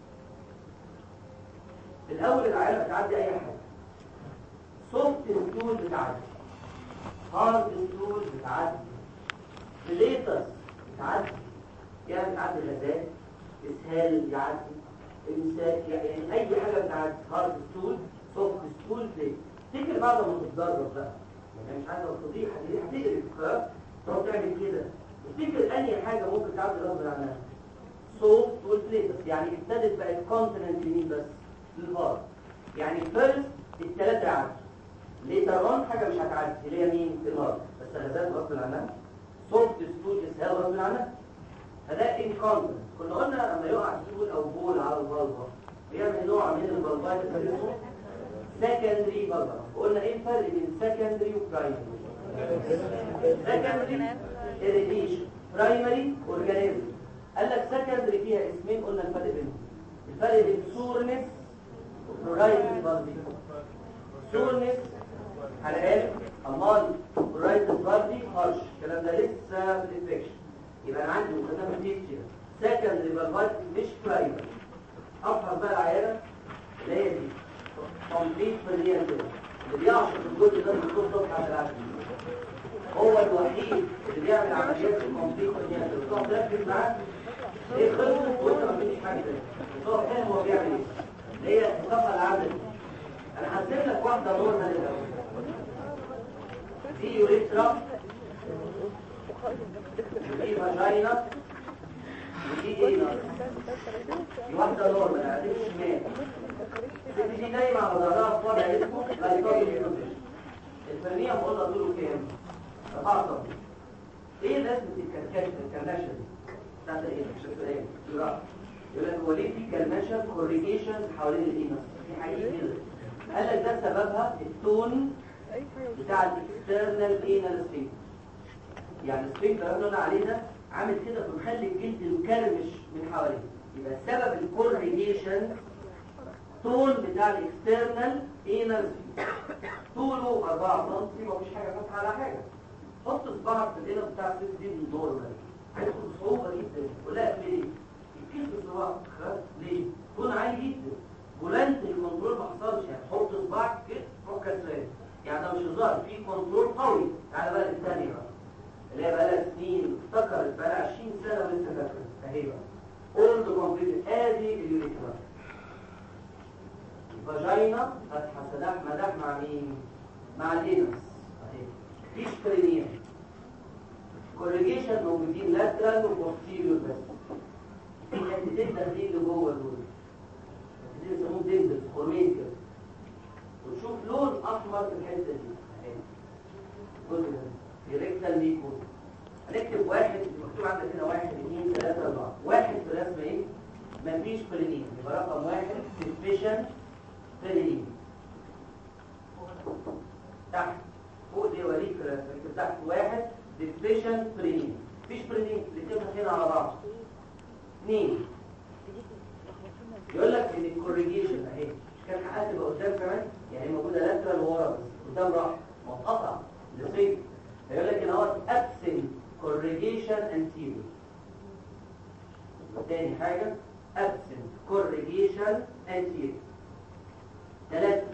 الاول العيال بتعدي اي حاجه سوفت ستول بتعدي هارد ستول بتعدي بليتس بتعدي يعني بتعدي غازات اسهال يعدي امساك يعني اي حاجه بتعدي هارد ستول سوفت ستول بليت تفتكر بعد ما تتدرب بقى يعني مش عايز الفضيحه دي هتقرف خلاص تقعد تعمل كده تفتكر اي حاجه ممكن تعدي غصب عنها صوت والبليتس يعني ابتدت بقت كونتيننت يمين بس للهارد يعني فيرست الثلاثه يعدوا ليتر اون حاجه مش هتعدي اللي هي مين الهارد بس غازات غصب عنها صوت ستول اسهال غصب عنها فده انكونتيننت كنا قلنا لما يقع ستول او بول على البلبه بيعمل نوع من البلبات اسمه سكندري بلبه قلنا ايه الفرق بين سكندري وبرايمري سكندري irrigation برايمري اورجانيزم قال لك سكندري فيها اسمين قلنا الفرق بينهم الفرق بين سورنس وبرايمري بالبي سورنس حلقات امال برايمري بالبي هرش الكلام ده لسه في الانفكشن يبقى انا عندي مقدمه كتير سكندري بالبي مش برايمري افحص بقى العيانه اللي هي دي كومبليت بريال اللي بيعصر الجزء ده من الصوت بتاع العقل هو الوحيد اللي بيعمل عمليات الكومبليت يعني تقعد تركز معاه ايه خلصت وانت ما فيش حاجه تاني بس هو فاهم هو بيعمل ايه اللي هي الصفحه العدد انا هسيب لك واحده نورمال الاول دي يوريثرا ودي فاجينا ودي ايه دي واحده نورمال على الشمال الست دي نايمه على ظهرها في وضع اسمه لايكوبيك بوزيشن الفرميه بقولها طوله كام؟ 4 ايه لازمه الكركشه الكرنشه دي؟ بتاعت ايه؟ مش السؤال يقول لك هو ليه في كرنشه كوريجيشن حوالين الاينس؟ في حقيقي كده قال لك ده سببها التون بتاع الاكسترنال انال سفنكتر يعني السفنكتر اللي قلنا عليه ده عامل كده بيخلي الجلد مكرمش من حواليه يبقى سبب الكوريجيشن طول بتاع الاكسترنال انال طوله 4 سم مفيش حاجه فاتحه على حاجه حط صباعك في الانال بتاع الست دي نورمال هيدخل بصعوبه جدا ولا ليه الكيس بصباعك خلاص ليه طول عالي جدا بولانت الكنترول ما حصلش يعني حط صباعك كده روح كسران يعني ده مش هزار في كنترول قوي تعالى بقى الثانيه بقى اللي هي بقى لها سنين افتكرت بقى لها 20 سنه ولسه فاكره اهي بقى اولد كومبليت ادي اليوريثرا فاجينا فتحه سداح مداح مع مين مع الانس اهي مفيش برينيم كوريجيشن موجودين لاترال وبوستيريور بس في حتتين داخلين لجوه دول دي بيسموهم ديمبل خرمين كده وتشوف لون احمر في الحته دي اهي الجزء ده ديريكتال ميكوز هنكتب واحد مكتوب عندك هنا واحد اثنين ثلاثة أربعة واحد في الرسمة ايه؟ مفيش برينين يبقى رقم واحد سسبيشن برينين تحت فوق دي وريك في الرسمة اكتب تحت واحد سسبيشن برينين مفيش برينين الاثنين هنا على بعض اثنين يقول لك ان الكوريجيشن اهي مش كان حقها تبقى قدام كمان يعني موجوده لاترال ورا بس قدام راح متقطع لصيد هيقول لك ان هو ابسنت كوريجيشن انتيريور تاني حاجه ابسنت كوريجيشن انتيريور ثلاثه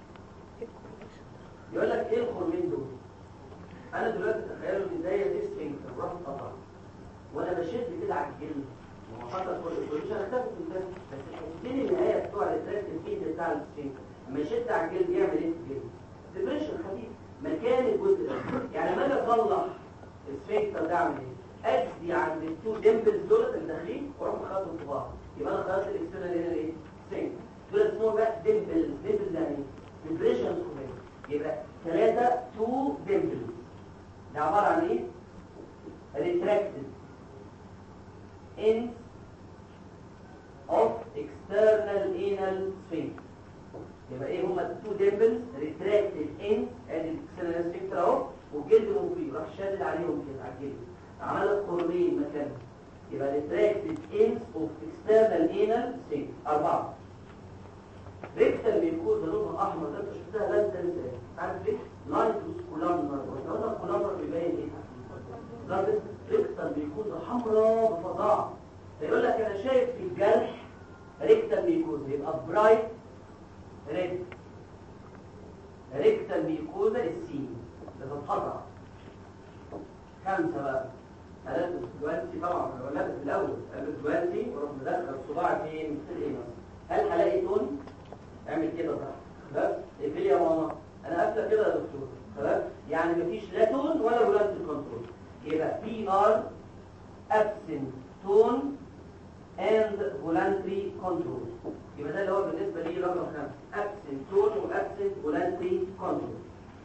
يقول لك ايه الخرمين دول انا دلوقتي تخيلوا ان ده دي سفنكتر راح قطع وانا بشد كده على الجلد وحصل كل الكوريجيشن اختفت من ده بس الحتتين النهايه بتوع التراك الفيد بتاع السفنكتر لما يشد على الجلد يعمل ايه في الجلد ديبريشن خفيف مكان الجزء ده يعني لما اجي اصلح السفنكتر ده اعمل ايه ادي عند التو ديمبلز دول اللي داخلين واروح مخاطب في بعض يبقى انا خلاص الاكسترنال هنا ايه سفنكتر دول اسمهم بقى ديمبلز ديمبلز يعني ايه ديبريشن خفيف يبقى ثلاثه تو ديمبلز ده عباره عن ايه ريتراكتد ends of external anal sphincter يبقى ايه هما التو ديمبلز ريتراكتد ends ادي الاكسترنال sphincter اهو والجلد من فوق راح شادد عليهم كده على الجلد عمل لك قرنين مكانهم يبقى ريتراكتد ends of external anal sphincter اربعه ريكتال ميكوزا لونها احمر ده انت شفتها لا تنسى عارف ليه؟ لايت كولامنر احنا قلنا الكولامنر بيبين ايه؟ درجه ريكتال ميكوزا حمراء بفظاعه فيقول لك انا شايف في الجرح ريكتال ميكوزا يبقى برايت ريد ريكتال ميكوزا السين بتتقطع خمسه بقى هلبس جوانتي طبعا انا لابس الاول هلبس جوانتي واروح مدخل صباعي فين في الايه هل هلاقي تون اعمل كده صح خلاص اقفلي يا ماما انا قافله كده يا دكتور خلاص يعني مفيش لا تون ولا فولانتي كنترول يبقى بي ار absent tone and voluntary control يبقى ده اللي هو بالنسبه لي رقم خمسة absent tone و absent voluntary control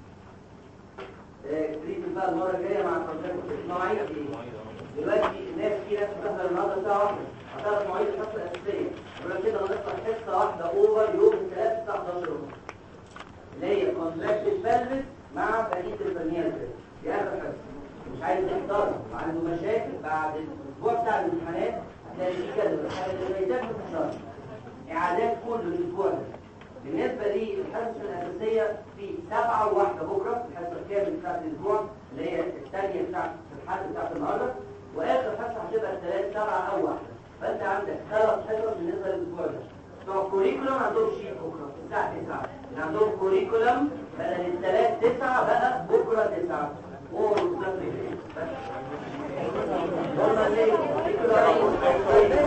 تريد بقى المره الجايه مع الكونتاكت مواعيد ايه دلوقتي الناس في ناس بتحضر النهارده الساعه 1 هتعرف مواعيد الحصه الاساسيه يقول كده هنطلع حصه واحده اوفر يوم الثلاث الساعه 11 ونص اللي هي كونتراكت بلبس مع بقيه البنيات دي اخر حصه مش عايز يحضر وعنده مشاكل بعد الاسبوع بتاع الامتحانات هتلاقي في كده الحاجه اللي فايتك ما تحضرش اعادات كل الاسبوع ده بالنسبه للحصص الاساسيه في سبعه وواحده بكره الحصه الكامل بتاعت الاسبوع اللي هي الثانيه بتاعت الحصه بتاعت النهارده واخر حصه هتبقى الثلاث سبعه او واحده فانت عندك ثلاث حصص بالنسبه للاسبوع ده بتوع الكوريكولم عندهم شيء بكره الساعه 9 اللي عندهم كوريكولم بدل الثلاث تسعة بقى بكرة تسعة قول بس هما ليه؟